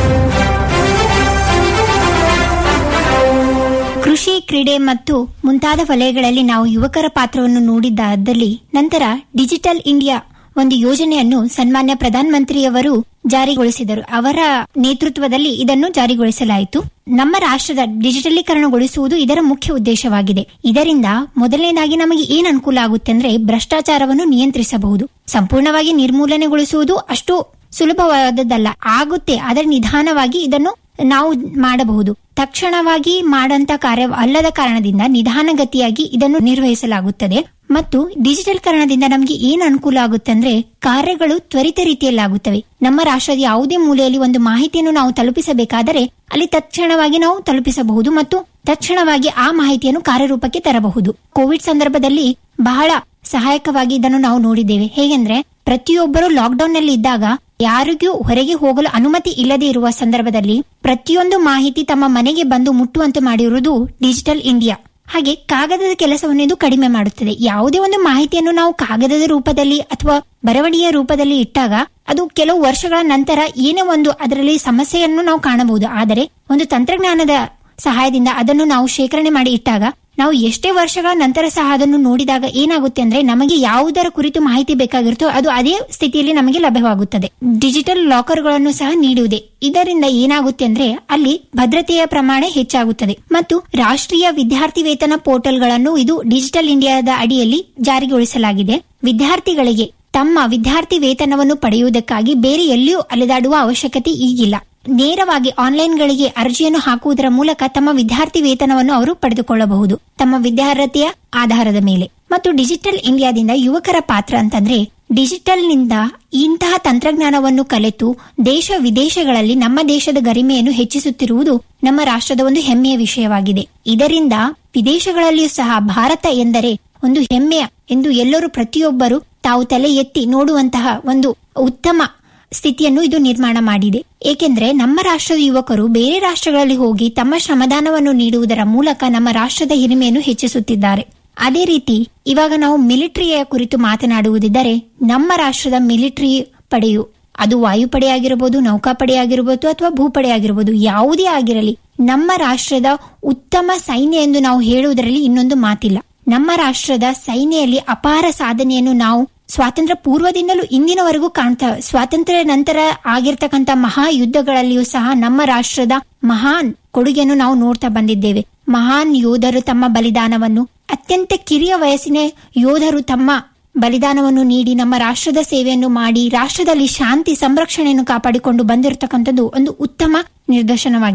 [SPEAKER 13] ಕೃಷಿ ಕ್ರೀಡೆ ಮತ್ತು ಮುಂತಾದ ವಲಯಗಳಲ್ಲಿ ನಾವು ಯುವಕರ ಪಾತ್ರವನ್ನು ನೋಡಿದ್ದಾದಲ್ಲಿ ನಂತರ ಡಿಜಿಟಲ್ ಇಂಡಿಯಾ ಒಂದು ಯೋಜನೆಯನ್ನು ಸನ್ಮಾನ್ಯ ಪ್ರಧಾನಮಂತ್ರಿಯವರು ಜಾರಿಗೊಳಿಸಿದರು ಅವರ ನೇತೃತ್ವದಲ್ಲಿ ಇದನ್ನು ಜಾರಿಗೊಳಿಸಲಾಯಿತು ನಮ್ಮ ರಾಷ್ಟ್ರದ ಡಿಜಿಟಲೀಕರಣಗೊಳಿಸುವುದು ಇದರ ಮುಖ್ಯ ಉದ್ದೇಶವಾಗಿದೆ ಇದರಿಂದ ಮೊದಲನೇದಾಗಿ ನಮಗೆ ಏನ್ ಅನುಕೂಲ ಆಗುತ್ತೆ ಅಂದ್ರೆ ಭ್ರಷ್ಟಾಚಾರವನ್ನು ನಿಯಂತ್ರಿಸಬಹುದು ಸಂಪೂರ್ಣವಾಗಿ ನಿರ್ಮೂಲನೆಗೊಳಿಸುವುದು ಅಷ್ಟು ಸುಲಭವಾದದ್ದಲ್ಲ ಆಗುತ್ತೆ ಆದರೆ ನಿಧಾನವಾಗಿ ಇದನ್ನು ನಾವು ಮಾಡಬಹುದು ತಕ್ಷಣವಾಗಿ ಮಾಡಂತ ಕಾರ್ಯ ಅಲ್ಲದ ಕಾರಣದಿಂದ ನಿಧಾನಗತಿಯಾಗಿ ಇದನ್ನು ನಿರ್ವಹಿಸಲಾಗುತ್ತದೆ ಮತ್ತು ಡಿಜಿಟಲ್ ಕರಣದಿಂದ ನಮಗೆ ಏನು ಅನುಕೂಲ ಆಗುತ್ತೆ ಅಂದ್ರೆ ಕಾರ್ಯಗಳು ತ್ವರಿತ ರೀತಿಯಲ್ಲಿ ಆಗುತ್ತವೆ ನಮ್ಮ ರಾಷ್ಟ್ರದ ಯಾವುದೇ ಮೂಲೆಯಲ್ಲಿ ಒಂದು ಮಾಹಿತಿಯನ್ನು ನಾವು ತಲುಪಿಸಬೇಕಾದರೆ ಅಲ್ಲಿ ತಕ್ಷಣವಾಗಿ ನಾವು ತಲುಪಿಸಬಹುದು ಮತ್ತು ತಕ್ಷಣವಾಗಿ ಆ ಮಾಹಿತಿಯನ್ನು ಕಾರ್ಯರೂಪಕ್ಕೆ ತರಬಹುದು ಕೋವಿಡ್ ಸಂದರ್ಭದಲ್ಲಿ ಬಹಳ ಸಹಾಯಕವಾಗಿ ಇದನ್ನು ನಾವು ನೋಡಿದ್ದೇವೆ ಹೇಗೆಂದ್ರೆ ಪ್ರತಿಯೊಬ್ಬರು ಲಾಕ್ಡೌನ್ ನಲ್ಲಿ ಇದ್ದಾಗ ಯಾರಿಗೂ ಹೊರಗೆ ಹೋಗಲು ಅನುಮತಿ ಇಲ್ಲದೆ ಇರುವ ಸಂದರ್ಭದಲ್ಲಿ ಪ್ರತಿಯೊಂದು ಮಾಹಿತಿ ತಮ್ಮ ಮನೆಗೆ ಬಂದು ಮುಟ್ಟುವಂತೆ ಮಾಡಿರುವುದು ಡಿಜಿಟಲ್ ಇಂಡಿಯಾ ಹಾಗೆ ಕಾಗದದ ಕೆಲಸವನ್ನು ಇದು ಕಡಿಮೆ ಮಾಡುತ್ತದೆ ಯಾವುದೇ ಒಂದು ಮಾಹಿತಿಯನ್ನು ನಾವು ಕಾಗದದ ರೂಪದಲ್ಲಿ ಅಥವಾ ಬರವಣಿಗೆಯ ರೂಪದಲ್ಲಿ ಇಟ್ಟಾಗ ಅದು ಕೆಲವು ವರ್ಷಗಳ ನಂತರ ಏನೇ ಒಂದು ಅದರಲ್ಲಿ ಸಮಸ್ಯೆಯನ್ನು ನಾವು ಕಾಣಬಹುದು ಆದರೆ ಒಂದು ತಂತ್ರಜ್ಞಾನದ ಸಹಾಯದಿಂದ ಅದನ್ನು ನಾವು ಶೇಖರಣೆ ಮಾಡಿ ಇಟ್ಟಾಗ ನಾವು ಎಷ್ಟೇ ವರ್ಷಗಳ ನಂತರ ಸಹ ಅದನ್ನು ನೋಡಿದಾಗ ಏನಾಗುತ್ತೆ ಅಂದ್ರೆ ನಮಗೆ ಯಾವುದರ ಕುರಿತು ಮಾಹಿತಿ ಬೇಕಾಗಿರುತ್ತೋ ಅದು ಅದೇ ಸ್ಥಿತಿಯಲ್ಲಿ ನಮಗೆ ಲಭ್ಯವಾಗುತ್ತದೆ ಡಿಜಿಟಲ್ ಲಾಕರ್ಗಳನ್ನು ಸಹ ನೀಡುವುದೇ ಇದರಿಂದ ಏನಾಗುತ್ತೆ ಅಂದ್ರೆ ಅಲ್ಲಿ ಭದ್ರತೆಯ ಪ್ರಮಾಣ ಹೆಚ್ಚಾಗುತ್ತದೆ ಮತ್ತು ರಾಷ್ಟ್ರೀಯ ವಿದ್ಯಾರ್ಥಿ ವೇತನ ಪೋರ್ಟಲ್ಗಳನ್ನು ಇದು ಡಿಜಿಟಲ್ ಇಂಡಿಯಾದ ಅಡಿಯಲ್ಲಿ ಜಾರಿಗೊಳಿಸಲಾಗಿದೆ ವಿದ್ಯಾರ್ಥಿಗಳಿಗೆ ತಮ್ಮ ವಿದ್ಯಾರ್ಥಿ ವೇತನವನ್ನು ಪಡೆಯುವುದಕ್ಕಾಗಿ ಬೇರೆ ಎಲ್ಲಿಯೂ ಅಲೆದಾಡುವ ಅವಶ್ಯಕತೆ ಈಗಿಲ್ಲ ನೇರವಾಗಿ ಆನ್ಲೈನ್ಗಳಿಗೆ ಅರ್ಜಿಯನ್ನು ಹಾಕುವುದರ ಮೂಲಕ ತಮ್ಮ ವಿದ್ಯಾರ್ಥಿ ವೇತನವನ್ನು ಅವರು ಪಡೆದುಕೊಳ್ಳಬಹುದು ತಮ್ಮ ವಿದ್ಯಾರ್ಹತೆಯ ಆಧಾರದ ಮೇಲೆ ಮತ್ತು ಡಿಜಿಟಲ್ ಇಂಡಿಯಾದಿಂದ ಯುವಕರ ಪಾತ್ರ ಅಂತಂದ್ರೆ ಡಿಜಿಟಲ್ನಿಂದ ಇಂತಹ ತಂತ್ರಜ್ಞಾನವನ್ನು ಕಲಿತು ದೇಶ ವಿದೇಶಗಳಲ್ಲಿ ನಮ್ಮ ದೇಶದ ಗರಿಮೆಯನ್ನು ಹೆಚ್ಚಿಸುತ್ತಿರುವುದು ನಮ್ಮ ರಾಷ್ಟ್ರದ ಒಂದು ಹೆಮ್ಮೆಯ ವಿಷಯವಾಗಿದೆ ಇದರಿಂದ ವಿದೇಶಗಳಲ್ಲಿಯೂ ಸಹ ಭಾರತ ಎಂದರೆ ಒಂದು ಹೆಮ್ಮೆಯ ಎಂದು ಎಲ್ಲರೂ ಪ್ರತಿಯೊಬ್ಬರು ತಾವು ತಲೆ ಎತ್ತಿ ನೋಡುವಂತಹ ಒಂದು ಉತ್ತಮ ಸ್ಥಿತಿಯನ್ನು ಇದು ನಿರ್ಮಾಣ ಮಾಡಿದೆ ಏಕೆಂದ್ರೆ ನಮ್ಮ ರಾಷ್ಟ್ರದ ಯುವಕರು ಬೇರೆ ರಾಷ್ಟ್ರಗಳಲ್ಲಿ ಹೋಗಿ ತಮ್ಮ ಶ್ರಮದಾನವನ್ನು ನೀಡುವುದರ ಮೂಲಕ ನಮ್ಮ ರಾಷ್ಟ್ರದ ಹಿರಿಮೆಯನ್ನು ಹೆಚ್ಚಿಸುತ್ತಿದ್ದಾರೆ ಅದೇ ರೀತಿ ಇವಾಗ ನಾವು ಮಿಲಿಟರಿಯ ಕುರಿತು ಮಾತನಾಡುವುದಿದ್ದರೆ ನಮ್ಮ ರಾಷ್ಟ್ರದ ಮಿಲಿಟರಿ ಪಡೆಯು ಅದು ವಾಯುಪಡೆ ಆಗಿರಬಹುದು ನೌಕಾಪಡೆ ಆಗಿರಬಹುದು ಅಥವಾ ಭೂಪಡೆ ಆಗಿರಬಹುದು ಯಾವುದೇ ಆಗಿರಲಿ ನಮ್ಮ ರಾಷ್ಟ್ರದ ಉತ್ತಮ ಸೈನ್ಯ ಎಂದು ನಾವು ಹೇಳುವುದರಲ್ಲಿ ಇನ್ನೊಂದು ಮಾತಿಲ್ಲ ನಮ್ಮ ರಾಷ್ಟ್ರದ ಸೈನ್ಯದಲ್ಲಿ ಅಪಾರ ಸಾಧನೆಯನ್ನು ನಾವು ಸ್ವಾತಂತ್ರ್ಯ ಪೂರ್ವದಿಂದಲೂ ಇಂದಿನವರೆಗೂ ಕಾಣ್ತಾ ಸ್ವಾತಂತ್ರ್ಯ ನಂತರ ಆಗಿರ್ತಕ್ಕಂಥ ಮಹಾ ಯುದ್ಧಗಳಲ್ಲಿಯೂ ಸಹ ನಮ್ಮ ರಾಷ್ಟ್ರದ ಮಹಾನ್ ಕೊಡುಗೆಯನ್ನು ನಾವು ನೋಡ್ತಾ ಬಂದಿದ್ದೇವೆ ಮಹಾನ್ ಯೋಧರು ತಮ್ಮ ಬಲಿದಾನವನ್ನು ಅತ್ಯಂತ ಕಿರಿಯ ವಯಸ್ಸಿನ ಯೋಧರು ತಮ್ಮ ಬಲಿದಾನವನ್ನು ನೀಡಿ ನಮ್ಮ ರಾಷ್ಟ್ರದ ಸೇವೆಯನ್ನು ಮಾಡಿ ರಾಷ್ಟ್ರದಲ್ಲಿ ಶಾಂತಿ ಸಂರಕ್ಷಣೆಯನ್ನು ಕಾಪಾಡಿಕೊಂಡು ಬಂದಿರತಕ್ಕಂಥದ್ದು ಒಂದು ಉತ್ತಮ ನಿದರ್ಶನವಾಗಿದೆ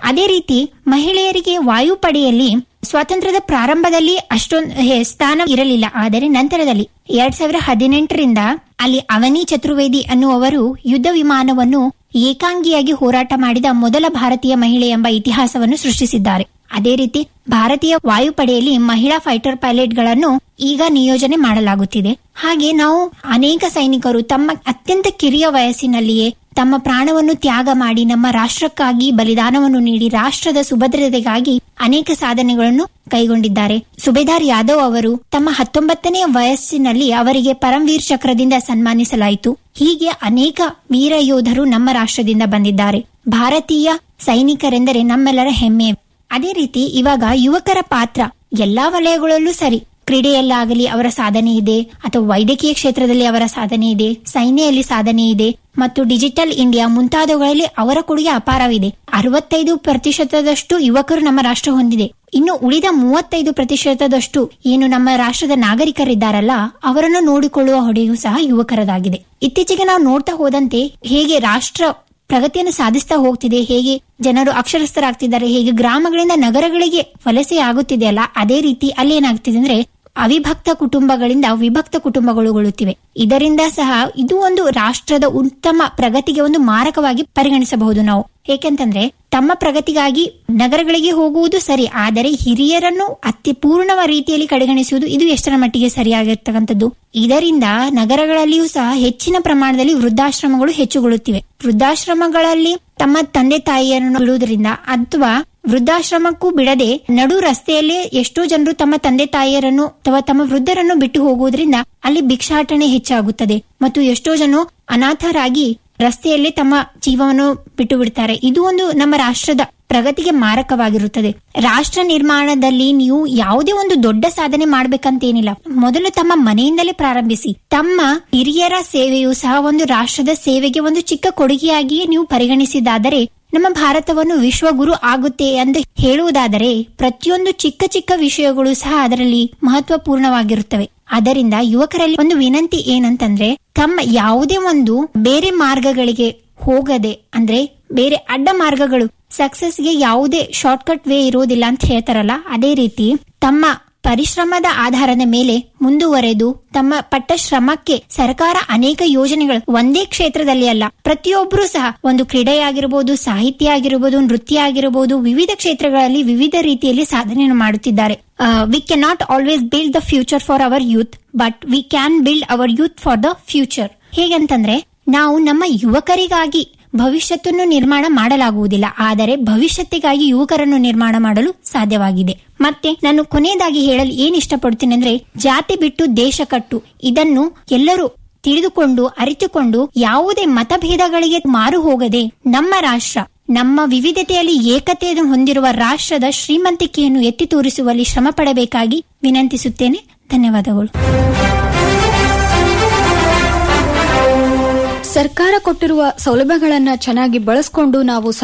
[SPEAKER 13] ಅದೇ ರೀತಿ ಮಹಿಳೆಯರಿಗೆ ವಾಯುಪಡೆಯಲ್ಲಿ ಸ್ವಾತಂತ್ರ್ಯದ ಪ್ರಾರಂಭದಲ್ಲಿ ಅಷ್ಟೊಂದು ಹೆ- ಸ್ಥಾನ ಇರಲಿಲ್ಲ ಆದರೆ ನಂತರದಲ್ಲಿ ಎರಡ್ ಸಾವಿರ ಹದಿನೆಂಟರಿಂದ ಅಲ್ಲಿ ಅವನಿ ಚತುರ್ವೇದಿ ಅನ್ನುವವರು ಯುದ್ಧ ವಿಮಾನವನ್ನು ಏಕಾಂಗಿಯಾಗಿ ಹೋರಾಟ ಮಾಡಿದ ಮೊದಲ ಭಾರತೀಯ ಮಹಿಳೆ ಎಂಬ ಇತಿಹಾಸವನ್ನು ಸೃಷ್ಟಿಸಿದ್ದಾರೆ ಅದೇ ರೀತಿ ಭಾರತೀಯ ವಾಯುಪಡೆಯಲ್ಲಿ ಮಹಿಳಾ ಫೈಟರ್ ಪೈಲಟ್ಗಳನ್ನು ಈಗ ನಿಯೋಜನೆ ಮಾಡಲಾಗುತ್ತಿದೆ ಹಾಗೆ ನಾವು ಅನೇಕ ಸೈನಿಕರು ತಮ್ಮ ಅತ್ಯಂತ ಕಿರಿಯ ವಯಸ್ಸಿನಲ್ಲಿಯೇ ತಮ್ಮ ಪ್ರಾಣವನ್ನು ತ್ಯಾಗ ಮಾಡಿ ನಮ್ಮ ರಾಷ್ಟ್ರಕ್ಕಾಗಿ ಬಲಿದಾನವನ್ನು ನೀಡಿ ರಾಷ್ಟ್ರದ ಸುಭದ್ರತೆಗಾಗಿ ಅನೇಕ ಸಾಧನೆಗಳನ್ನು ಕೈಗೊಂಡಿದ್ದಾರೆ ಸುಬೇದಾರ್ ಯಾದವ್ ಅವರು ತಮ್ಮ ಹತ್ತೊಂಬತ್ತನೇ ವಯಸ್ಸಿನಲ್ಲಿ ಅವರಿಗೆ ಪರಮವೀರ್ ಚಕ್ರದಿಂದ ಸನ್ಮಾನಿಸಲಾಯಿತು ಹೀಗೆ ಅನೇಕ ವೀರ ಯೋಧರು ನಮ್ಮ ರಾಷ್ಟ್ರದಿಂದ ಬಂದಿದ್ದಾರೆ ಭಾರತೀಯ ಸೈನಿಕರೆಂದರೆ ನಮ್ಮೆಲ್ಲರ ಹೆಮ್ಮೆ ಅದೇ ರೀತಿ ಇವಾಗ ಯುವಕರ ಪಾತ್ರ ಎಲ್ಲಾ ವಲಯಗಳಲ್ಲೂ ಸರಿ ಕ್ರೀಡೆಯಲ್ಲಾಗಲಿ ಅವರ ಸಾಧನೆ ಇದೆ ಅಥವಾ ವೈದ್ಯಕೀಯ ಕ್ಷೇತ್ರದಲ್ಲಿ ಅವರ ಸಾಧನೆ ಇದೆ ಸೈನ್ಯದಲ್ಲಿ ಸಾಧನೆ ಇದೆ ಮತ್ತು ಡಿಜಿಟಲ್ ಇಂಡಿಯಾ ಮುಂತಾದವುಗಳಲ್ಲಿ ಅವರ ಕೊಡುಗೆ ಅಪಾರವಿದೆ ಅರವತ್ತೈದು ಪ್ರತಿಶತದಷ್ಟು ಯುವಕರು ನಮ್ಮ ರಾಷ್ಟ್ರ ಹೊಂದಿದೆ ಇನ್ನು ಉಳಿದ ಮೂವತ್ತೈದು ಪ್ರತಿಶತದಷ್ಟು ಏನು ನಮ್ಮ ರಾಷ್ಟ್ರದ ನಾಗರಿಕರಿದ್ದಾರಲ್ಲ ಅವರನ್ನು ನೋಡಿಕೊಳ್ಳುವ ಹೊಣೆಯೂ ಸಹ ಯುವಕರದಾಗಿದೆ ಇತ್ತೀಚೆಗೆ ನಾವು ನೋಡ್ತಾ ಹೋದಂತೆ ಹೇಗೆ ರಾಷ್ಟ್ರ ಪ್ರಗತಿಯನ್ನು ಸಾಧಿಸ್ತಾ ಹೋಗ್ತಿದೆ ಹೇಗೆ ಜನರು ಅಕ್ಷರಸ್ಥರಾಗ್ತಿದ್ದಾರೆ ಹೇಗೆ ಗ್ರಾಮಗಳಿಂದ ನಗರಗಳಿಗೆ ವಲಸೆ ಆಗುತ್ತಿದೆ ಅಲ್ಲ ಅದೇ ರೀತಿ ಅಲ್ಲಿ ಏನಾಗ್ತಿದೆ ಅಂದ್ರೆ ಅವಿಭಕ್ತ ಕುಟುಂಬಗಳಿಂದ ವಿಭಕ್ತ ಕುಟುಂಬಗಳುಗೊಳ್ಳುತ್ತಿವೆ ಇದರಿಂದ ಸಹ ಇದು ಒಂದು ರಾಷ್ಟ್ರದ ಉತ್ತಮ ಪ್ರಗತಿಗೆ ಒಂದು ಮಾರಕವಾಗಿ ಪರಿಗಣಿಸಬಹುದು ನಾವು ಏಕೆಂತಂದ್ರೆ ತಮ್ಮ ಪ್ರಗತಿಗಾಗಿ ನಗರಗಳಿಗೆ ಹೋಗುವುದು ಸರಿ ಆದರೆ ಹಿರಿಯರನ್ನು ಅತಿ ಪೂರ್ಣ ರೀತಿಯಲ್ಲಿ ಕಡೆಗಣಿಸುವುದು ಇದು ಎಷ್ಟರ ಮಟ್ಟಿಗೆ ಸರಿಯಾಗಿರ್ತಕ್ಕಂಥದ್ದು ಇದರಿಂದ ನಗರಗಳಲ್ಲಿಯೂ ಸಹ ಹೆಚ್ಚಿನ ಪ್ರಮಾಣದಲ್ಲಿ ವೃದ್ಧಾಶ್ರಮಗಳು ಹೆಚ್ಚುಗೊಳ್ಳುತ್ತಿವೆ ವೃದ್ಧಾಶ್ರಮಗಳಲ್ಲಿ ತಮ್ಮ ತಂದೆ ತಾಯಿಯನ್ನು ಬಿಡುವುದರಿಂದ ಅಥವಾ ವೃದ್ಧಾಶ್ರಮಕ್ಕೂ ಬಿಡದೆ ನಡು ರಸ್ತೆಯಲ್ಲೇ ಎಷ್ಟೋ ಜನರು ತಮ್ಮ ತಂದೆ ತಾಯಿಯರನ್ನು ಅಥವಾ ತಮ್ಮ ವೃದ್ಧರನ್ನು ಬಿಟ್ಟು ಹೋಗುವುದರಿಂದ ಅಲ್ಲಿ ಭಿಕ್ಷಾಟನೆ ಹೆಚ್ಚಾಗುತ್ತದೆ ಮತ್ತು ಎಷ್ಟೋ ಜನ ಅನಾಥರಾಗಿ ರಸ್ತೆಯಲ್ಲೇ ತಮ್ಮ ಜೀವವನ್ನು ಬಿಟ್ಟು ಬಿಡ್ತಾರೆ ಇದು ಒಂದು ನಮ್ಮ ರಾಷ್ಟ್ರದ ಪ್ರಗತಿಗೆ ಮಾರಕವಾಗಿರುತ್ತದೆ ರಾಷ್ಟ್ರ ನಿರ್ಮಾಣದಲ್ಲಿ ನೀವು ಯಾವುದೇ ಒಂದು ದೊಡ್ಡ ಸಾಧನೆ ಮಾಡ್ಬೇಕಂತೇನಿಲ್ಲ ಮೊದಲು ತಮ್ಮ ಮನೆಯಿಂದಲೇ ಪ್ರಾರಂಭಿಸಿ ತಮ್ಮ ಹಿರಿಯರ ಸೇವೆಯು ಸಹ ಒಂದು ರಾಷ್ಟ್ರದ ಸೇವೆಗೆ ಒಂದು ಚಿಕ್ಕ ಕೊಡುಗೆಯಾಗಿಯೇ ನೀವು ಪರಿಗಣಿಸಿದಾದರೆ ನಮ್ಮ ಭಾರತವನ್ನು ವಿಶ್ವಗುರು ಆಗುತ್ತೆ ಎಂದು ಹೇಳುವುದಾದರೆ ಪ್ರತಿಯೊಂದು ಚಿಕ್ಕ ಚಿಕ್ಕ ವಿಷಯಗಳು ಸಹ ಅದರಲ್ಲಿ ಮಹತ್ವಪೂರ್ಣವಾಗಿರುತ್ತವೆ ಅದರಿಂದ ಯುವಕರಲ್ಲಿ ಒಂದು ವಿನಂತಿ ಏನಂತಂದ್ರೆ ತಮ್ಮ ಯಾವುದೇ ಒಂದು ಬೇರೆ ಮಾರ್ಗಗಳಿಗೆ ಹೋಗದೆ ಅಂದ್ರೆ ಬೇರೆ ಅಡ್ಡ ಮಾರ್ಗಗಳು ಸಕ್ಸಸ್ಗೆ ಯಾವುದೇ ಶಾರ್ಟ್ಕಟ್ ವೇ ಇರುವುದಿಲ್ಲ ಅಂತ ಹೇಳ್ತಾರಲ್ಲ ಅದೇ ರೀತಿ ತಮ್ಮ ಪರಿಶ್ರಮದ ಆಧಾರದ ಮೇಲೆ ಮುಂದುವರೆದು ತಮ್ಮ ಪಟ್ಟ ಶ್ರಮಕ್ಕೆ ಸರ್ಕಾರ ಅನೇಕ ಯೋಜನೆಗಳು ಒಂದೇ ಕ್ಷೇತ್ರದಲ್ಲಿ ಅಲ್ಲ ಪ್ರತಿಯೊಬ್ಬರೂ ಸಹ ಒಂದು ಕ್ರೀಡೆಯಾಗಿರಬಹುದು ಸಾಹಿತ್ಯ ಆಗಿರಬಹುದು ನೃತ್ಯ ಆಗಿರಬಹುದು ವಿವಿಧ ಕ್ಷೇತ್ರಗಳಲ್ಲಿ ವಿವಿಧ ರೀತಿಯಲ್ಲಿ ಸಾಧನೆಯನ್ನು ಮಾಡುತ್ತಿದ್ದಾರೆ we can not always build the future for our youth but we can build our youth for the future ಹೇಗಂತಂದ್ರೆ ನಾವು ನಮ್ಮ ಯುವಕರಿಗಾಗಿ ಭವಿಷ್ಯತ್ತನ್ನು ನಿರ್ಮಾಣ ಮಾಡಲಾಗುವುದಿಲ್ಲ ಆದರೆ ಭವಿಷ್ಯತ್ತಿಗಾಗಿ ಯುವಕರನ್ನು ನಿರ್ಮಾಣ ಮಾಡಲು ಸಾಧ್ಯವಾಗಿದೆ ಮತ್ತೆ ನಾನು ಕೊನೆಯದಾಗಿ ಹೇಳಲು ಏನ್ ಇಷ್ಟಪಡ್ತೀನಿ ಅಂದ್ರೆ ಜಾತಿ ಬಿಟ್ಟು ದೇಶ ಕಟ್ಟು ಇದನ್ನು ಎಲ್ಲರೂ ತಿಳಿದುಕೊಂಡು ಅರಿತುಕೊಂಡು ಯಾವುದೇ ಮತಭೇದಗಳಿಗೆ ಮಾರು ಹೋಗದೆ ನಮ್ಮ ರಾಷ್ಟ್ರ ನಮ್ಮ ವಿವಿಧತೆಯಲ್ಲಿ ಏಕತೆಯನ್ನು ಹೊಂದಿರುವ ರಾಷ್ಟ್ರದ ಶ್ರೀಮಂತಿಕೆಯನ್ನು ಎತ್ತಿ ತೋರಿಸುವಲ್ಲಿ ಶ್ರಮ ಪಡಬೇಕಾಗಿ ವಿನಂತಿಸುತ್ತೇನೆ ಧನ್ಯವಾದಗಳು
[SPEAKER 9] ಸರ್ಕಾರ ಕೊಟ್ಟಿರುವ ಸೌಲಭ್ಯಗಳನ್ನ ಚೆನ್ನಾಗಿ ಬಳಸಿಕೊಂಡು ನಾವು